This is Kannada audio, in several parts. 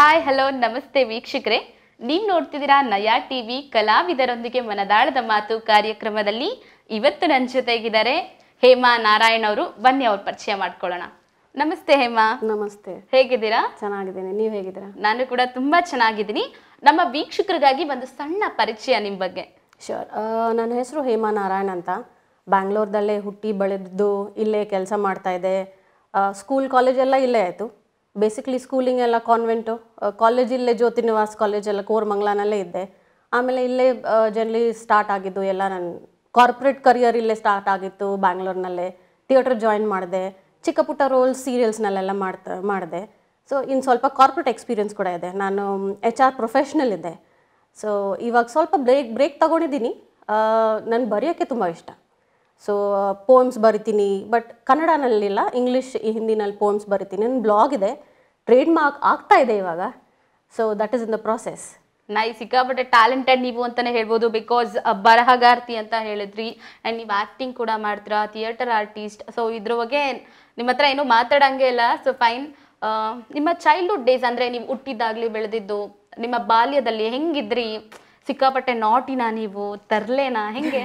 ಹಾಯ್ ಹಲೋ ನಮಸ್ತೆ ವೀಕ್ಷಕರೇ ನೀವು ನೋಡ್ತಿದ್ದೀರಾ ನಯಾ ಟಿವಿ ಕಲಾವಿದರೊಂದಿಗೆ ಮನದಾಳದ ಮಾತು ಕಾರ್ಯಕ್ರಮದಲ್ಲಿ ಇವತ್ತು ನನ್ನ ಜೊತೆಗಿದ್ದಾರೆ ಹೇಮಾ ನಾರಾಯಣ್ ಅವರು ಬನ್ನಿ ಅವ್ರ ಪರಿಚಯ ಮಾಡ್ಕೊಳ್ಳೋಣ ನಮಸ್ತೆ ಹೇಮಾ ನಮಸ್ತೆ ಹೇಗಿದ್ದೀರಾ ಚೆನ್ನಾಗಿದ್ದೀನಿ ನೀವು ಹೇಗಿದ್ದೀರಾ ನಾನು ಕೂಡ ತುಂಬಾ ಚೆನ್ನಾಗಿದ್ದೀನಿ ನಮ್ಮ ವೀಕ್ಷಕರಿಗಾಗಿ ಒಂದು ಸಣ್ಣ ಪರಿಚಯ ನಿಮ್ಮ ಬಗ್ಗೆ ಶೋರ್ ನನ್ನ ಹೆಸರು ಹೇಮಾ ನಾರಾಯಣ್ ಅಂತ ಬ್ಯಾಂಗ್ಳೂರ್ದಲ್ಲೇ ಹುಟ್ಟಿ ಬೆಳೆದಿದ್ದು ಇಲ್ಲೇ ಕೆಲಸ ಮಾಡ್ತಾ ಇದ್ದೆ ಸ್ಕೂಲ್ ಕಾಲೇಜ್ ಎಲ್ಲ ಇಲ್ಲೇ ಆಯಿತು ಬೇಸಿಕ್ಲಿ ಸ್ಕೂಲಿಂಗ್ ಎಲ್ಲ ಕಾನ್ವೆಂಟು ಕಾಲೇಜ್ ಇಲ್ಲೇ ಜ್ಯೋತಿ ನಿವಾಸ್ ಕಾಲೇಜ್ ಎಲ್ಲ ಕೋರ್ಮಂಗ್ಲಾನಲ್ಲೇ ಇದ್ದೆ ಆಮೇಲೆ ಇಲ್ಲೇ ಜನರಲಿ ಸ್ಟಾರ್ಟ್ ಆಗಿದ್ದು ಎಲ್ಲ ನನ್ನ ಕಾರ್ಪೊರೇಟ್ ಕರಿಯರ್ ಇಲ್ಲೇ ಸ್ಟಾರ್ಟ್ ಆಗಿತ್ತು ಬ್ಯಾಂಗ್ಳೂರ್ನಲ್ಲೇ ಥಿಯೇಟರ್ ಜಾಯಿನ್ ಮಾಡಿದೆ ಚಿಕ್ಕ ಪುಟ್ಟ ರೋಲ್ಸ್ ಸೀರಿಯಲ್ಸ್ನಲ್ಲೆಲ್ಲ ಮಾಡ್ತಾ ಮಾಡಿದೆ ಸೊ ಇನ್ನು ಸ್ವಲ್ಪ ಕಾರ್ಪೊರೇಟ್ ಎಕ್ಸ್ಪೀರಿಯನ್ಸ್ ಕೂಡ ಇದೆ ನಾನು ಎಚ್ ಆರ್ ಪ್ರೊಫೆಷ್ನಲ್ ಇದ್ದೆ ಸೊ ಇವಾಗ ಸ್ವಲ್ಪ ಬ್ರೇಕ್ ಬ್ರೇಕ್ ತಗೊಂಡಿದ್ದೀನಿ ನಾನು ಬರೆಯೋಕ್ಕೆ ತುಂಬ ಇಷ್ಟ ಸೊ ಪೋಮ್ಸ್ ಬರಿತೀನಿ ಬಟ್ ಕನ್ನಡನಲ್ಲಿಲ್ಲ ಇಂಗ್ಲೀಷ್ ಹಿಂದಿನಲ್ಲಿ ಪೋಮ್ಸ್ ಬರಿತೀನಿ ನನ್ನ ಬ್ಲಾಗ್ ಇದೆ ಟ್ರೇಡ್ ಮಾರ್ಕ್ ಆಗ್ತಾ ಇದೆ ಇವಾಗ so that is in the process ನೈ ಸಿಕ್ಕಾಪಟ್ಟೆ ಟ್ಯಾಲೆಂಟೆಡ್ ನೀವು ಅಂತಾನೆ ಹೇಳ್ಬೋದು ಬಿಕಾಸ್ ಬರಹಗಾರ್ತಿ ಅಂತ ಹೇಳಿದ್ರಿ ಆ್ಯಂಡ್ ನೀವು ಆ್ಯಕ್ಟಿಂಗ್ ಕೂಡ ಮಾಡ್ತೀರಾ ಥಿಯೇಟರ್ ಆರ್ಟಿಸ್ಟ್ ಸೊ ಇದ್ರ ಬಗ್ಗೆ ನಿಮ್ಮ ಹತ್ರ ಏನೂ ಮಾತಾಡಂಗೆ ಇಲ್ಲ ಸೊ ಫೈನ್ ನಿಮ್ಮ ಚೈಲ್ಡ್ಹುಡ್ ಡೇಸ್ ಅಂದರೆ ನೀವು ಹುಟ್ಟಿದ್ದಾಗಲಿ ಬೆಳೆದಿದ್ದು ನಿಮ್ಮ ಬಾಲ್ಯದಲ್ಲಿ ಹೆಂಗಿದ್ರಿ ಸಿಕ್ಕಾಪಟ್ಟೆ ನಾಟಿನಾ ನೀವು ತರ್ಲೇನಾ ಹೆಂಗೆ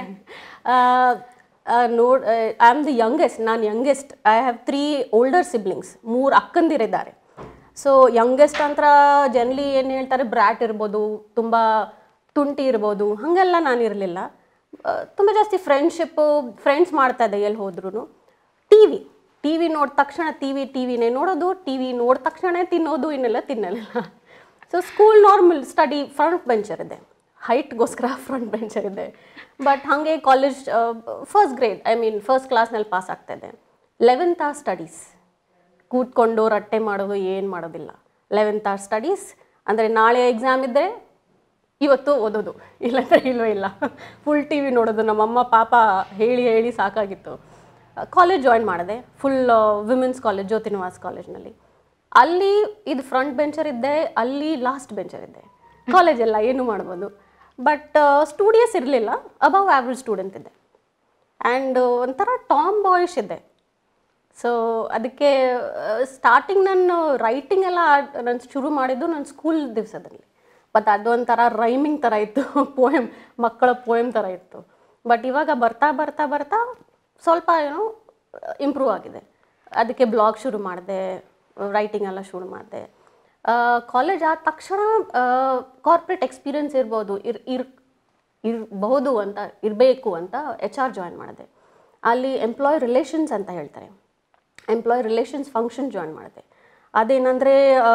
ನೋಡ್ ಐ ಆಮ್ ದಿ ಯಂಗೆಸ್ಟ್ ನಾನು youngest I have three older siblings ಮೂರು ಅಕ್ಕಂದಿರಿದ್ದಾರೆ ಸೊ ಯಂಗೆಸ್ಟ್ ಅಂತ ಜನಲಿ ಏನು ಹೇಳ್ತಾರೆ ಬ್ರ್ಯಾಟ್ ಇರ್ಬೋದು ತುಂಬ ತುಂಟಿ ಇರ್ಬೋದು ಹಾಗೆಲ್ಲ ನಾನು ಇರಲಿಲ್ಲ ತುಂಬ ಜಾಸ್ತಿ ಫ್ರೆಂಡ್ಶಿಪ್ಪು ಫ್ರೆಂಡ್ಸ್ ಮಾಡ್ತಾ ಇದ್ದೆ ಎಲ್ಲಿ ಹೋದ್ರೂ ಟಿ ವಿ ಟಿ ವಿ ನೋಡಿದ ತಕ್ಷಣ ಟಿ ವಿ ಟಿ ವಿನೇ ನೋಡೋದು ಟಿ ವಿ ನೋಡಿದ ತಕ್ಷಣ ತಿನ್ನೋದು ಇನ್ನೆಲ್ಲ ತಿನ್ನಲಿಲ್ಲ so school normal study front bencher ಇದೆ ಹೈಟ್ಗೋಸ್ಕರ ಫ್ರಂಟ್ ಬೆಂಚರ್ ಇದೆ ಬಟ್ ಹಾಗೆ college first grade I mean first ಕ್ಲಾಸ್ನಲ್ಲಿ ಪಾಸ್ ಆಗ್ತಾಯಿದ್ದೆ ಲೆವೆಂತ್ ಆರ್ ಸ್ಟಡೀಸ್ ಕೂತ್ಕೊಂಡು ರಟ್ಟೆ ಮಾಡೋದು ಏನು ಮಾಡೋದಿಲ್ಲ ಲೆವೆಂತ್ ಆರ್ ಸ್ಟಡೀಸ್ ಅಂದರೆ ನಾಳೆ ಎಕ್ಸಾಮ್ ಇದ್ದರೆ ಇವತ್ತು ಓದೋದು ಇಲ್ಲಾಂದರೆ ಇಲ್ಲವೇ ಇಲ್ಲ ಫುಲ್ ಟಿ ವಿ ನೋಡೋದು ನಮ್ಮಮ್ಮ ಪಾಪ ಹೇಳಿ ಹೇಳಿ ಸಾಕಾಗಿತ್ತು ಕಾಲೇಜ್ ಜಾಯಿನ್ ಮಾಡಿದೆ full women's college Jyothi Nivas ಕಾಲೇಜ್ನಲ್ಲಿ ಅಲ್ಲಿ ಇದು ಫ್ರಂಟ್ ಬೆಂಚರ್ ಇದ್ದೆ ಅಲ್ಲಿ ಲಾಸ್ಟ್ ಬೆಂಚರ್ ಇದ್ದೆ ಕಾಲೇಜೆಲ್ಲ ಏನು ಮಾಡ್ಬೋದು ಬಟ್ ಸ್ಟೂಡಿಯಸ್ ಇರಲಿಲ್ಲ ಅಬವ್ ಆವ್ರೇಜ್ ಸ್ಟೂಡೆಂಟ್ ಇದ್ದೆ ಆ್ಯಂಡ್ ಒಂಥರ ಟಾಮ್ ಬಾಯ್ಶ್ ಇದ್ದೆ ಸೊ ಅದಕ್ಕೆ ಸ್ಟಾರ್ಟಿಂಗ್ ನಾನು ರೈಟಿಂಗ್ ಎಲ್ಲ ನಾನು ಶುರು ಮಾಡಿದ್ದು ನನ್ನ ಸ್ಕೂಲ್ ದಿವಸದಲ್ಲಿ ಬಟ್ ಅದು ಒಂಥರ ರೈಮಿಂಗ್ ಥರ ಇತ್ತು ಪೋಯಮ್ ಮಕ್ಕಳ ಪೋಯಮ್ ಥರ ಇತ್ತು ಬಟ್ ಇವಾಗ ಬರ್ತಾ ಬರ್ತಾ ಬರ್ತಾ ಸ್ವಲ್ಪ ಏನೋ ಇಂಪ್ರೂವ್ ಆಗಿದೆ ಅದಕ್ಕೆ ಬ್ಲಾಗ್ ಶುರು ಮಾಡಿದೆ ರೈಟಿಂಗ್ ಎಲ್ಲ ಶುರು ಮಾಡಿದೆ ಕಾಲೇಜ್ ಆದ ತಕ್ಷಣ ಕಾರ್ಪೊರೇಟ್ ಎಕ್ಸ್ಪೀರಿಯನ್ಸ್ ಇರ್ಬೋದು ಇರ್ ಇರ್ ಇರಬಹುದು ಅಂತ ಇರಬೇಕು ಅಂತ ಎಚ್ ಆರ್ ಜಾಯಿನ್ ಮಾಡಿದೆ ಅಲ್ಲಿ ಎಂಪ್ಲಾಯ್ ರಿಲೇಷನ್ಸ್ ಅಂತ ಹೇಳ್ತಾರೆ ಎಂಪ್ಲಾಯ್ ರಿಲೇಷನ್ಸ್ ಫಂಕ್ಷನ್ ಜಾಯಿನ್ ಮಾಡಿದೆ ಅದೇನಂದರೆ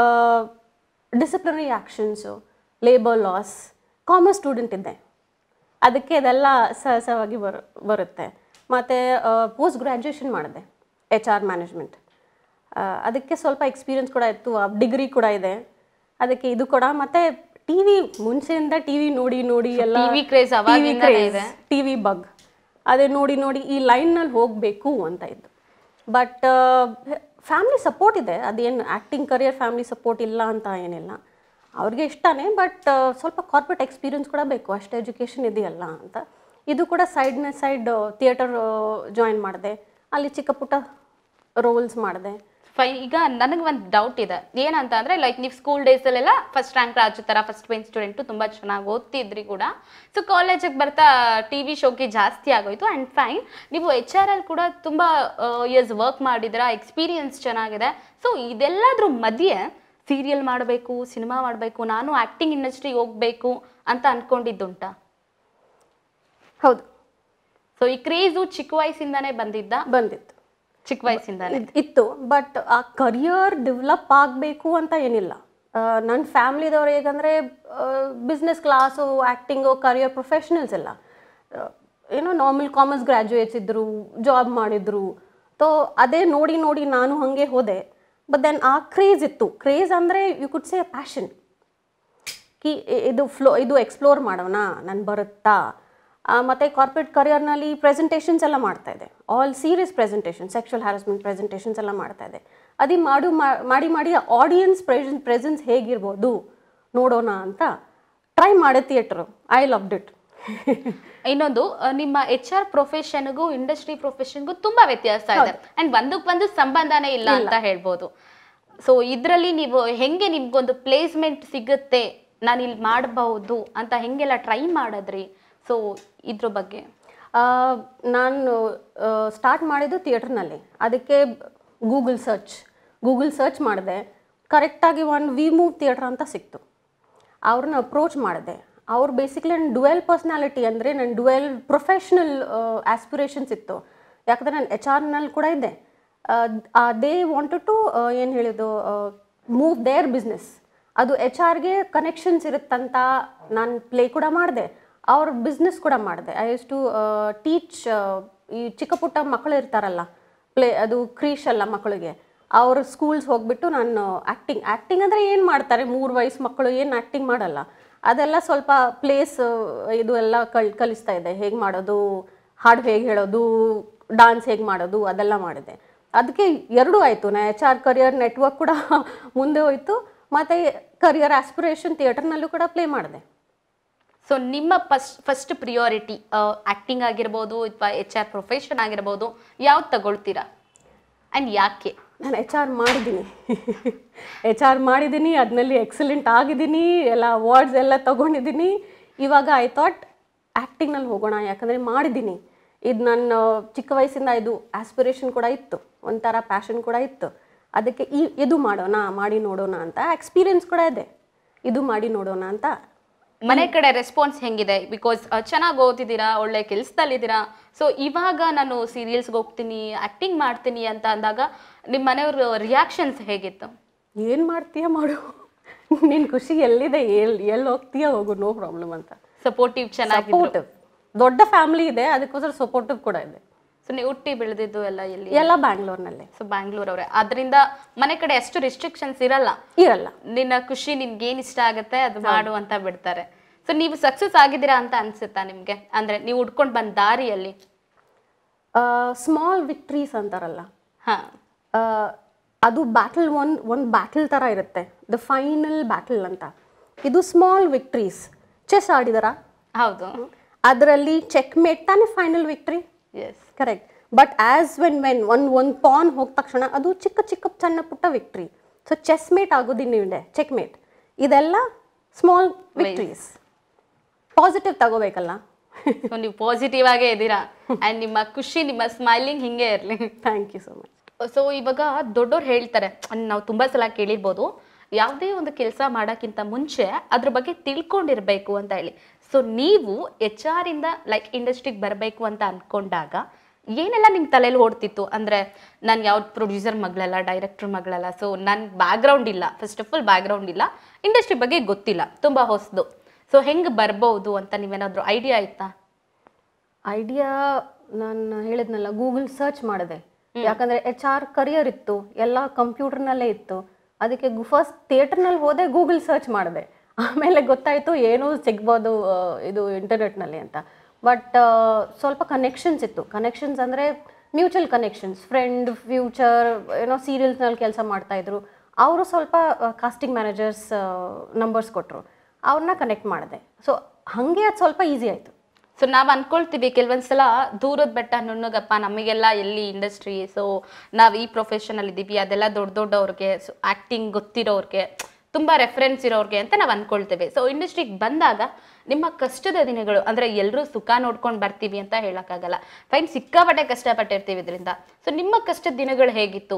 disciplinary actions labour laws commerce student ಇದ್ದೆ ಅದಕ್ಕೆ ಇದೆಲ್ಲ ಸಹಜವಾಗಿ ಬರು ಬರುತ್ತೆ ಮತ್ತು ಪೋಸ್ಟ್ ಗ್ರ್ಯಾಜುಯೇಷನ್ ಮಾಡಿದೆ ಎಚ್ ಆರ್ ಮ್ಯಾನೇಜ್ಮೆಂಟ್ ಅದಕ್ಕೆ ಸ್ವಲ್ಪ ಎಕ್ಸ್ಪೀರಿಯನ್ಸ್ ಕೂಡ ಇತ್ತು ಡಿಗ್ರಿ ಕೂಡ ಇದೆ ಅದಕ್ಕೆ ಇದು ಕೂಡ ಮತ್ತು ಟಿ ವಿ ಮುಂಚೆಯಿಂದ ಟಿ ವಿ ನೋಡಿ ನೋಡಿ ಎಲ್ಲ TV craze ಅವಾಗಿಂದನೇ ಇದೆ. ಟಿ ವಿ ಬಗ್ ಅದೇ ನೋಡಿ ನೋಡಿ ಈ ಲೈನ್ನಲ್ಲಿ ಹೋಗಬೇಕು ಅಂತ ಇತ್ತು ಬಟ್ ಫ್ಯಾಮಿಲಿ ಸಪೋರ್ಟ್ ಇದೆ ಅದೇನು ಆ್ಯಕ್ಟಿಂಗ್ ಕರಿಯರ್ ಫ್ಯಾಮಿಲಿ ಸಪೋರ್ಟ್ ಇಲ್ಲ ಅಂತ ಏನಿಲ್ಲ ಅವ್ರಿಗೆ ಇಷ್ಟನೇ ಬಟ್ ಸ್ವಲ್ಪ ಕಾರ್ಪೊರೇಟ್ ಎಕ್ಸ್ಪೀರಿಯನ್ಸ್ ಕೂಡ ಬೇಕು ಅಷ್ಟು ಎಜುಕೇಷನ್ ಇದೆಯಲ್ಲ ಅಂತ ಇದು ಕೂಡ ಸೈಡ್ನ ಸೈಡ್ ಥಿಯೇಟರ್ ಜಾಯಿನ್ ಮಾಡಿದೆ ಅಲ್ಲಿ ಚಿಕ್ಕ ಪುಟ್ಟ ರೋಲ್ಸ್ ಮಾಡಿದೆ ಫೈ ಈಗ ನನಗೆ ಒಂದು ಡೌಟ್ ಇದೆ ಏನಂತ ಅಂದ್ರೆ ಲೈಕ್ ನೀವು ಸ್ಕೂಲ್ ಡೇಸಲ್ಲೆಲ್ಲ ಫಸ್ಟ್ ರ್ಯಾಂಕ್ ರಾಜು ಥರ ಫಸ್ಟ್ ಬೆಂಚ್ ಸ್ಟೂಡೆಂಟು ತುಂಬ ಚೆನ್ನಾಗಿ ಓದ್ತಿದ್ರಿ ಕೂಡ ಸೊ ಕಾಲೇಜಿಗೆ ಬರ್ತಾ ಟಿ ವಿ ಶೋಗೆ ಜಾಸ್ತಿ ಆಗೋಯ್ತು ಆ್ಯಂಡ್ ಫೈನ್ ನೀವು ಎಚ್ ಆರ್ ಅಲ್ಲಿ ಕೂಡ ತುಂಬ ಇಯರ್ಸ್ ವರ್ಕ್ ಮಾಡಿದ್ರ ಎಕ್ಸ್ಪೀರಿಯನ್ಸ್ ಚೆನ್ನಾಗಿದೆ ಸೊ ಇದೆಲ್ಲದ್ರ ಮಧ್ಯೆ ಸೀರಿಯಲ್ ಮಾಡಬೇಕು ಸಿನಿಮಾ ಮಾಡಬೇಕು ನಾನು ಆ್ಯಕ್ಟಿಂಗ್ ಇಂಡಸ್ಟ್ರಿಗೆ ಹೋಗಬೇಕು ಅಂತ ಅನ್ಕೊಂಡಿದ್ದುಂಟಾ ಹೌದು ಸೊ ಈ ಕ್ರೇಜು ಚಿಕ್ಕ ವಯಸ್ಸಿಂದಾನೇ ಬಂದಿದ್ದ ಬಂದಿತ್ತು ಚಿಕ್ಕ ವಯಸ್ಸಿಂದಾನೇ ಇದ್- ಇತ್ತು ಬಟ್ ಆ ಕರಿಯರ್ ಡೆವಲಪ್ ಆಗಬೇಕು ಅಂತ ಏನಿಲ್ಲ ನನ್ನ ಫ್ಯಾಮ್ಲಿದವ್ರು ಹೇಗಂದರೆ business class acting career professionals ಎಲ್ಲ ಆ, ಏನೋ ನಾರ್ಮಲ್ ಕಾಮರ್ಸ್ ಗ್ರ್ಯಾಜುಯೇಟ್ಸ್ ಇದ್ದರು ಜಾಬ್ ಮಾಡಿದ್ರು ತೋ ಅದೇ ನೋಡಿ ನೋಡಿ ನಾನು ಹಾಗೆ ಹೋದೆ ಬಟ್ ದೆನ್ ಆ ಕ್ರೇಜ್ ಇತ್ತು ಕ್ರೇಜ್ ಅಂದರೆ ಯು ಕುಡ್ ಸೇ ಪ್ಯಾಷನ್ ಕಿ ಇ- ಇದು ಫ್ಲೋ ಇದು ಎಕ್ಸ್ಪ್ಲೋರ್ ಮಾಡೋಣ ನಾನು ಬರುತ್ತಾ ಆ, ಮತ್ತೆ ಕಾರ್ಪೊರೇಟ್ ಕರಿಯರ್ನಲ್ಲಿ ಪ್ರೆಸೆಂಟೇಷನ್ಸ್ ಎಲ್ಲ ಮಾಡ್ತಾ ಇದೆ all serious presentation sexual harassment presentations ಎಲ್ಲ ಮಾಡ್ತಾ ಇದೆ ಅದೇ ಮಾಡು ಮಾ- ಮಾಡಿ ಮಾಡಿ ಆಡಿಯನ್ಸ್ ಪ್ರೆಸೆನ್ ಪ್ರೆಸೆನ್ಸ್ ಹೇಗಿರ್ಬೋದು ನೋಡೋಣ ಅಂತ ಟ್ರೈ ಮಾಡಿದೆ ಥಿಯೇಟ್ರು ಐ ಲವ್ಡ್ ಇಟ್ ಇನ್ನೊಂದು ಆ, ನಿಮ್ಮ ಎಚ್ ಆರ್ ಪ್ರೊಫೆಷನ್ಗೂ ಇಂಡಸ್ಟ್ರಿ ಪ್ರೊಫೆಷನ್ಗೂ ತುಂಬಾ ವ್ಯತ್ಯಾಸ ಇದೆ ಅಂಡ್ ಒಂದಕ್ಕೆ ಒಂದು ಸಂಬಂಧನೇ ಇಲ್ಲ ಅಂತ ಹೇಳ್ಬೋದು ಸೊ ಇದರಲ್ಲಿ ನೀವು ಹೆಂಗೆ ನಿಮ್ಗೊಂದು ಪ್ಲೇಸ್ಮೆಂಟ್ ಸಿಗುತ್ತೆ ನಾನು ಇಲ್ಲಿ ಮಾಡಬಹುದು ಅಂತ ಹೆಂಗೆಲ್ಲ ಟ್ರೈ ಮಾಡಿದ್ರಿ ಸೊ ಇದ್ರ ಬಗ್ಗೆ ಆ, ನಾನು ಸ್ಟಾರ್ಟ್ ಮಾಡಿದ್ದು ಥಿಯೇಟ್ರ್ನಲ್ಲಿ ಅದಕ್ಕೆ ಗೂಗಲ್ ಸರ್ಚ್ ಗೂಗಲ್ ಸರ್ಚ್ ಮಾಡಿದೆ ಕರೆಕ್ಟಾಗಿ ಒಂದು ವಿ ಮೂವ್ ಥಿಯೇಟ್ರ್ ಅಂತ ಸಿಕ್ತು ಅವ್ರನ್ನ ಅಪ್ರೋಚ್ ಮಾಡಿದೆ ಅವ್ರು ಬೇಸಿಕ್ಲಿ ನನ್ನ ಡುವೆಲ್ ಪರ್ಸ್ನಾಲಿಟಿ ಅಂದರೆ ನನ್ನ ಡುವೆಲ್ ಪ್ರೊಫೆಷ್ನಲ್ ಆಸ್ಪಿರೇಷನ್ಸ್ ಇತ್ತು ಯಾಕಂದರೆ ನಾನು ಎಚ್ ಆರ್ನಲ್ಲಿ ಕೂಡ ಇದ್ದೆ ದೇ ವಾಂಟೆಡ್ ಟು ಏನು ಹೇಳಿದ್ದು ಮೂವ್ ದೇರ್ ಬಿಸ್ನೆಸ್ ಅದು ಎಚ್ ಆರ್ಗೆ ಕನೆಕ್ಷನ್ಸ್ ಇರುತ್ತಂತ ನಾನು ಪ್ಲೇ ಕೂಡ ಮಾಡಿದೆ ಅವ್ರ ಬಿಸ್ನೆಸ್ ಕೂಡ ಮಾಡಿದೆ ಐ ಯೂಸ್ ಟು ಟೀಚ್ ಈ ಚಿಕ್ಕ ಪುಟ್ಟ ಮಕ್ಕಳು ಇರ್ತಾರಲ್ಲ ಪ್ಲೇ ಅದು ಕ್ರೀಶ್ ಅಲ್ಲ ಮಕ್ಕಳಿಗೆ ಅವ್ರ ಸ್ಕೂಲ್ಸ್ ಹೋಗ್ಬಿಟ್ಟು ನಾನು ಆ್ಯಕ್ಟಿಂಗ್ ಆ್ಯಕ್ಟಿಂಗ್ ಅಂದರೆ ಏನು ಮಾಡ್ತಾರೆ ಮೂರು ವಯಸ್ಸು ಮಕ್ಕಳು ಏನು ಆ್ಯಕ್ಟಿಂಗ್ ಮಾಡಲ್ಲ ಅದೆಲ್ಲ ಸ್ವಲ್ಪ ಪ್ಲೇಸ್ ಇದು ಎಲ್ಲ ಕಲ್ ಕಲಿಸ್ತಾ ಇದೆ ಹೇಗೆ ಮಾಡೋದು ಹಾಡು ಹೇಗೆ ಹೇಳೋದು ಡಾನ್ಸ್ ಹೇಗೆ ಮಾಡೋದು ಅದೆಲ್ಲ ಮಾಡಿದೆ ಅದಕ್ಕೆ ಎರಡೂ ಆಯಿತು ನಾ ಎಚ್ ಆರ್ ಕರಿಯರ್ ನೆಟ್ವರ್ಕ್ ಕೂಡ ಮುಂದೆ ಹೋಯಿತು ಮತ್ತು ಕರಿಯರ್ ಆಸ್ಪಿರೇಷನ್ ಥಿಯೇಟರ್ನಲ್ಲೂ ಕೂಡ ಪ್ಲೇ ಮಾಡಿದೆ ಸೊ ನಿಮ್ಮ ಫಸ್ಟ್ ಫಸ್ಟ್ ಪ್ರಿಯಾರಿಟಿ ಆಕ್ಟಿಂಗ್ ಆಗಿರ್ಬೋದು ಅಥವಾ ಎಚ್ ಆರ್ ಪ್ರೊಫೆಷನ್ ಆಗಿರ್ಬೋದು ಯಾವ್ದು ತಗೊಳ್ತೀರಾ ಆ್ಯಂಡ್ ಯಾಕೆ ನಾನು ಎಚ್ ಆರ್ ಮಾಡಿದ್ದೀನಿ ಎಚ್ ಆರ್ ಮಾಡಿದ್ದೀನಿ ಅದರಲ್ಲಿ ಎಕ್ಸಲೆಂಟ್ ಆಗಿದ್ದೀನಿ ಎಲ್ಲ ಅವಾರ್ಡ್ಸ್ ಎಲ್ಲ ತೊಗೊಂಡಿದ್ದೀನಿ ಇವಾಗ ಐ ಥಾಟ್ ಆ್ಯಕ್ಟಿಂಗ್ನಲ್ಲಿ ಹೋಗೋಣ ಯಾಕಂದರೆ ಮಾಡಿದ್ದೀನಿ ಇದು ನನ್ನ ಚಿಕ್ಕ ವಯಸ್ಸಿಂದ ಇದು ಆಸ್ಪಿರೇಷನ್ ಕೂಡ ಇತ್ತು ಒಂಥರ ಪ್ಯಾಷನ್ ಕೂಡ ಇತ್ತು ಅದಕ್ಕೆ ಈ ಇದು ಮಾಡೋಣ ಮಾಡಿ ನೋಡೋಣ ಅಂತ ಎಕ್ಸ್ಪೀರಿಯನ್ಸ್ ಕೂಡ ಇದೆ ಇದು ಮಾಡಿ ನೋಡೋಣ ಅಂತ ಮನೆ ಕಡೆ ರೆಸ್ಪಾನ್ಸ್ ಹೆಂಗಿದೆ ಬಿಕಾಸ್ ಚೆನ್ನಾಗಿ ಓದಿದ್ದೀರಾ ಒಳ್ಳೆ ಕೆಲಸದಲ್ಲಿದ್ದೀರಾ ಸೊ ಇವಾಗ ನಾನು ಸೀರಿಯಲ್ಸ್ಗೆ ಹೋಗ್ತೀನಿ ಆ್ಯಕ್ಟಿಂಗ್ ಮಾಡ್ತೀನಿ ಅಂತ ಅಂದಾಗ ನಿಮ್ಮ ಮನೆಯವ್ರ ರಿಯಾಕ್ಷನ್ಸ್ ಹೇಗಿತ್ತು ಏನು ಮಾಡ್ತೀಯ ಮಾಡು ನಿನ್ನ ಖುಷಿ ಎಲ್ಲಿದೆ ಎಲ್ಲಿ ಎಲ್ಲಿ ಹೋಗ್ತೀಯ ಹೋಗು ನೋ ಪ್ರಾಬ್ಲಮ್ ಅಂತ ಸಪೋರ್ಟಿವ್ ಚೆನ್ನಾಗಿದ್ರು ಸಪೋರ್ಟಿವ್ ದೊಡ್ಡ ಫ್ಯಾಮಿಲಿ ಇದೆ ಅದಕ್ಕೋಸ್ಕರ ಸಪೋರ್ಟಿವ್ ಕೂಡ ಇದೆ ಸೊ ನೀವು ಹುಟ್ಟಿ ಬೆಳೆದಿದ್ದು ಎಲ್ಲ ಎಲ್ಲಿ ಎಲ್ಲ ಬ್ಯಾಂಗ್ಳೂರ್ನಲ್ಲೇ ಸೊ ಬ್ಯಾಂಗ್ಳೂರವ್ರೆ ಅದರಿಂದ ಮನೆ ಕಡೆ ಅಷ್ಟು ರಿಸ್ಟ್ರಿಕ್ಷನ್ಸ್ ಇರಲ್ಲ ಇರಲ್ಲ ನಿನ್ನ ಖುಷಿ ನಿನ್ಗೆ ಏನ್ ಇಷ್ಟ ಆಗುತ್ತೆ ಅದು ಮಾಡು ಅಂತ ಬಿಡ್ತಾರೆ ಸೊ ನೀವು ಸಕ್ಸಸ್ ಆಗಿದ್ದೀರಾ ಅಂತ ಅನ್ಸುತ್ತಾ ನಿಮ್ಗೆ ಅಂದ್ರೆ ನೀವು ಉಡ್ಕೊಂಡು ಬಂದ ದಾರಿಯಲ್ಲಿ ಸ್ಮಾಲ್ ವಿಕ್ಟ್ರೀಸ್ ಅಂತಾರಲ್ಲ ಹಾ ಆ, ಅದು ಬ್ಯಾಟಲ್ ಒನ್ ಒಂದು ಬ್ಯಾಟಲ್ ಥರ ಇರುತ್ತೆ ದ ಫೈನಲ್ ಬ್ಯಾಟಲ್ ಅಂತ ಇದು ಸ್ಮಾಲ್ ವಿಕ್ಟ್ರೀಸ್ ಚೆಸ್ ಆಡಿದಾರಾ ಹೌದು ಅದರಲ್ಲಿ ಚೆಕ್ ಮೇಟ್ ತಾನೇ final victory yes correct but as when when ಒಂದು ಒಂದು ಪಾನ್ ಹೋದ ತಕ್ಷಣ ಅದು ಚಿಕ್ಕ ಚಿಕ್ಕ ಸಣ್ಣ ಪುಟ್ಟ ವಿಕ್ಟ್ರಿ ಸೊ ಚೆಸ್ ಮೇಟ್ ಆಗೋದಿನ್ನಿದೆ ಚೆಕ್ ಮೇಟ್ ಇದೆಲ್ಲ ಸ್ಮಾಲ್ ವಿಕ್ಟ್ರೀಸ್ ಪಾಸಿಟಿವ್ ತಗೋಬೇಕಲ್ಲ ಸೊ ನೀವು ಪಾಸಿಟಿವ್ ಆಗೇ ಇದ್ದೀರಾ ಅಂಡ್ ನಿಮ್ಮ ಖುಷಿ ನಿಮ್ಮ ಸ್ಮೈಲಿಂಗ್ ಹಿಂಗೆ ಇರಲಿ thank you so much so ಇವಾಗ ದೊಡ್ಡೋರು ಹೇಳ್ತಾರೆ ಅನ್- ನಾವು ತುಂಬಾ ಸಲ ಕೇಳಿರ್ಬೋದು ಯಾವುದೇ ಒಂದು ಕೆಲಸ ಮಾಡೋಕ್ಕಿಂತ ಮುಂಚೆ ಅದ್ರ ಬಗ್ಗೆ ತಿಳ್ಕೊಂಡಿರ್ಬೇಕು ಅಂತ ಹೇಳಿ ಸೊ ನೀವು ಎಚ್ ಆರ್ ಇಂದ ಲೈಕ್ ಇಂಡಸ್ಟ್ರಿಗೆ ಬರಬೇಕು ಅಂತ ಅನ್ಕೊಂಡಾಗ ಏನೆಲ್ಲ ನಿಮ್ಮ ತಲೆಯಲ್ಲಿ ಓಡ್ತಿತ್ತು ಅಂದ್ರೆ ನಾನು ಯಾವ್ದು ಪ್ರೊಡ್ಯೂಸರ್ ಮಗಳಲ್ಲ ಡೈರೆಕ್ಟರ್ ಮಗಳಲ್ಲ ಸೊ ನನ್ನ ಬ್ಯಾಕ್ಗ್ರೌಂಡ್ ಇಲ್ಲ ಫಸ್ಟ್ ಆಫ್ ಆಲ್ ಬ್ಯಾಕ್ಗ್ರೌಂಡ್ ಇಲ್ಲ ಇಂಡಸ್ಟ್ರಿ ಬಗ್ಗೆ ಗೊತ್ತಿಲ್ಲ ತುಂಬಾ ಹೊಸದು ಸೊ ಹೆಂಗೆ ಬರ್ಬೋದು ಅಂತ ನೀವೇನಾದ್ರೂ ಐಡಿಯಾ ಆಯ್ತಾ ಐಡಿಯಾ ನಾನು ಹೇಳಿದ್ನಲ್ಲ ಗೂಗಲ್ ಸರ್ಚ್ ಮಾಡಿದೆ ಯಾಕಂದ್ರೆ ಎಚ್ ಆರ್ ಕರಿಯರ್ ಇತ್ತು ಎಲ್ಲ ಕಂಪ್ಯೂಟರ್ನಲ್ಲೇ ಇತ್ತು ಅದಕ್ಕೆ ಫಸ್ಟ್ ಥಿಯೇಟರ್ನಲ್ಲಿ ಹೋದೆ ಗೂಗಲ್ ಸರ್ಚ್ ಮಾಡಿದೆ ಆಮೇಲೆ ಗೊತ್ತಾಯಿತು ಏನೂ ಸಿಗ್ಬೋದು ಆ, ಇದು ಇಂಟರ್ನೆಟ್ನಲ್ಲಿ ಅಂತ ಬಟ್ ಸ್ವಲ್ಪ ಕನೆಕ್ಷನ್ಸ್ ಇತ್ತು ಕನೆಕ್ಷನ್ಸ್ ಅಂದರೆ ಮ್ಯೂಚುವಲ್ ಕನೆಕ್ಷನ್ಸ್ ಫ್ರೆಂಡ್ ಫ್ಯೂಚರ್ ಏನೋ ಸೀರಿಯಲ್ಸ್ನಲ್ಲಿ ಕೆಲಸ ಮಾಡ್ತಾಯಿದ್ರು ಅವರು ಸ್ವಲ್ಪ ಕಾಸ್ಟಿಂಗ್ ಮ್ಯಾನೇಜರ್ಸ್ ನಂಬರ್ಸ್ ಕೊಟ್ಟರು ಅವ್ರನ್ನ ಕನೆಕ್ಟ್ ಮಾಡಿದೆ ಸೊ ಹಾಗೆ ಅದು ಸ್ವಲ್ಪ ಈಸಿ ಆಯಿತು ಸೊ ನಾವು ಅನ್ಕೊಳ್ತೀವಿ ಕೆಲವೊಂದ್ಸಲ ದೂರದ ಬೆಟ್ಟ ನುಣ್ಣಗಪ್ಪ ನಮಗೆಲ್ಲ ಎಲ್ಲಿ ಇಂಡಸ್ಟ್ರಿ ಸೊ ನಾವು ಈ ಪ್ರೊಫೆಷನಲ್ಲಿ ಇದ್ದೀವಿ ಅದೆಲ್ಲ ದೊಡ್ಡ ದೊಡ್ಡವ್ರಿಗೆ ಸೊ ಆ್ಯಕ್ಟಿಂಗ್ ಗೊತ್ತಿರೋರ್ಗೆ ತುಂಬ ರೆಫರೆನ್ಸ್ ಇರೋರ್ಗೆ ಅಂತ ನಾವು ಅನ್ಕೊಳ್ತೇವೆ ಸೊ ಇಂಡಸ್ಟ್ರಿಗೆ ಬಂದಾಗ ನಿಮ್ಮ ಕಷ್ಟದ ದಿನಗಳು ಅಂದರೆ ಎಲ್ಲರೂ ಸುಖ ನೋಡ್ಕೊಂಡು ಬರ್ತೀವಿ ಅಂತ ಹೇಳೋಕ್ಕಾಗಲ್ಲ ಫೈನ್ ಸಿಕ್ಕಾಪಟ್ಟೆ ಕಷ್ಟಪಟ್ಟಿರ್ತೀವಿ ಇದರಿಂದ ಸೊ ನಿಮ್ಮ ಕಷ್ಟದ ದಿನಗಳು ಹೇಗಿತ್ತು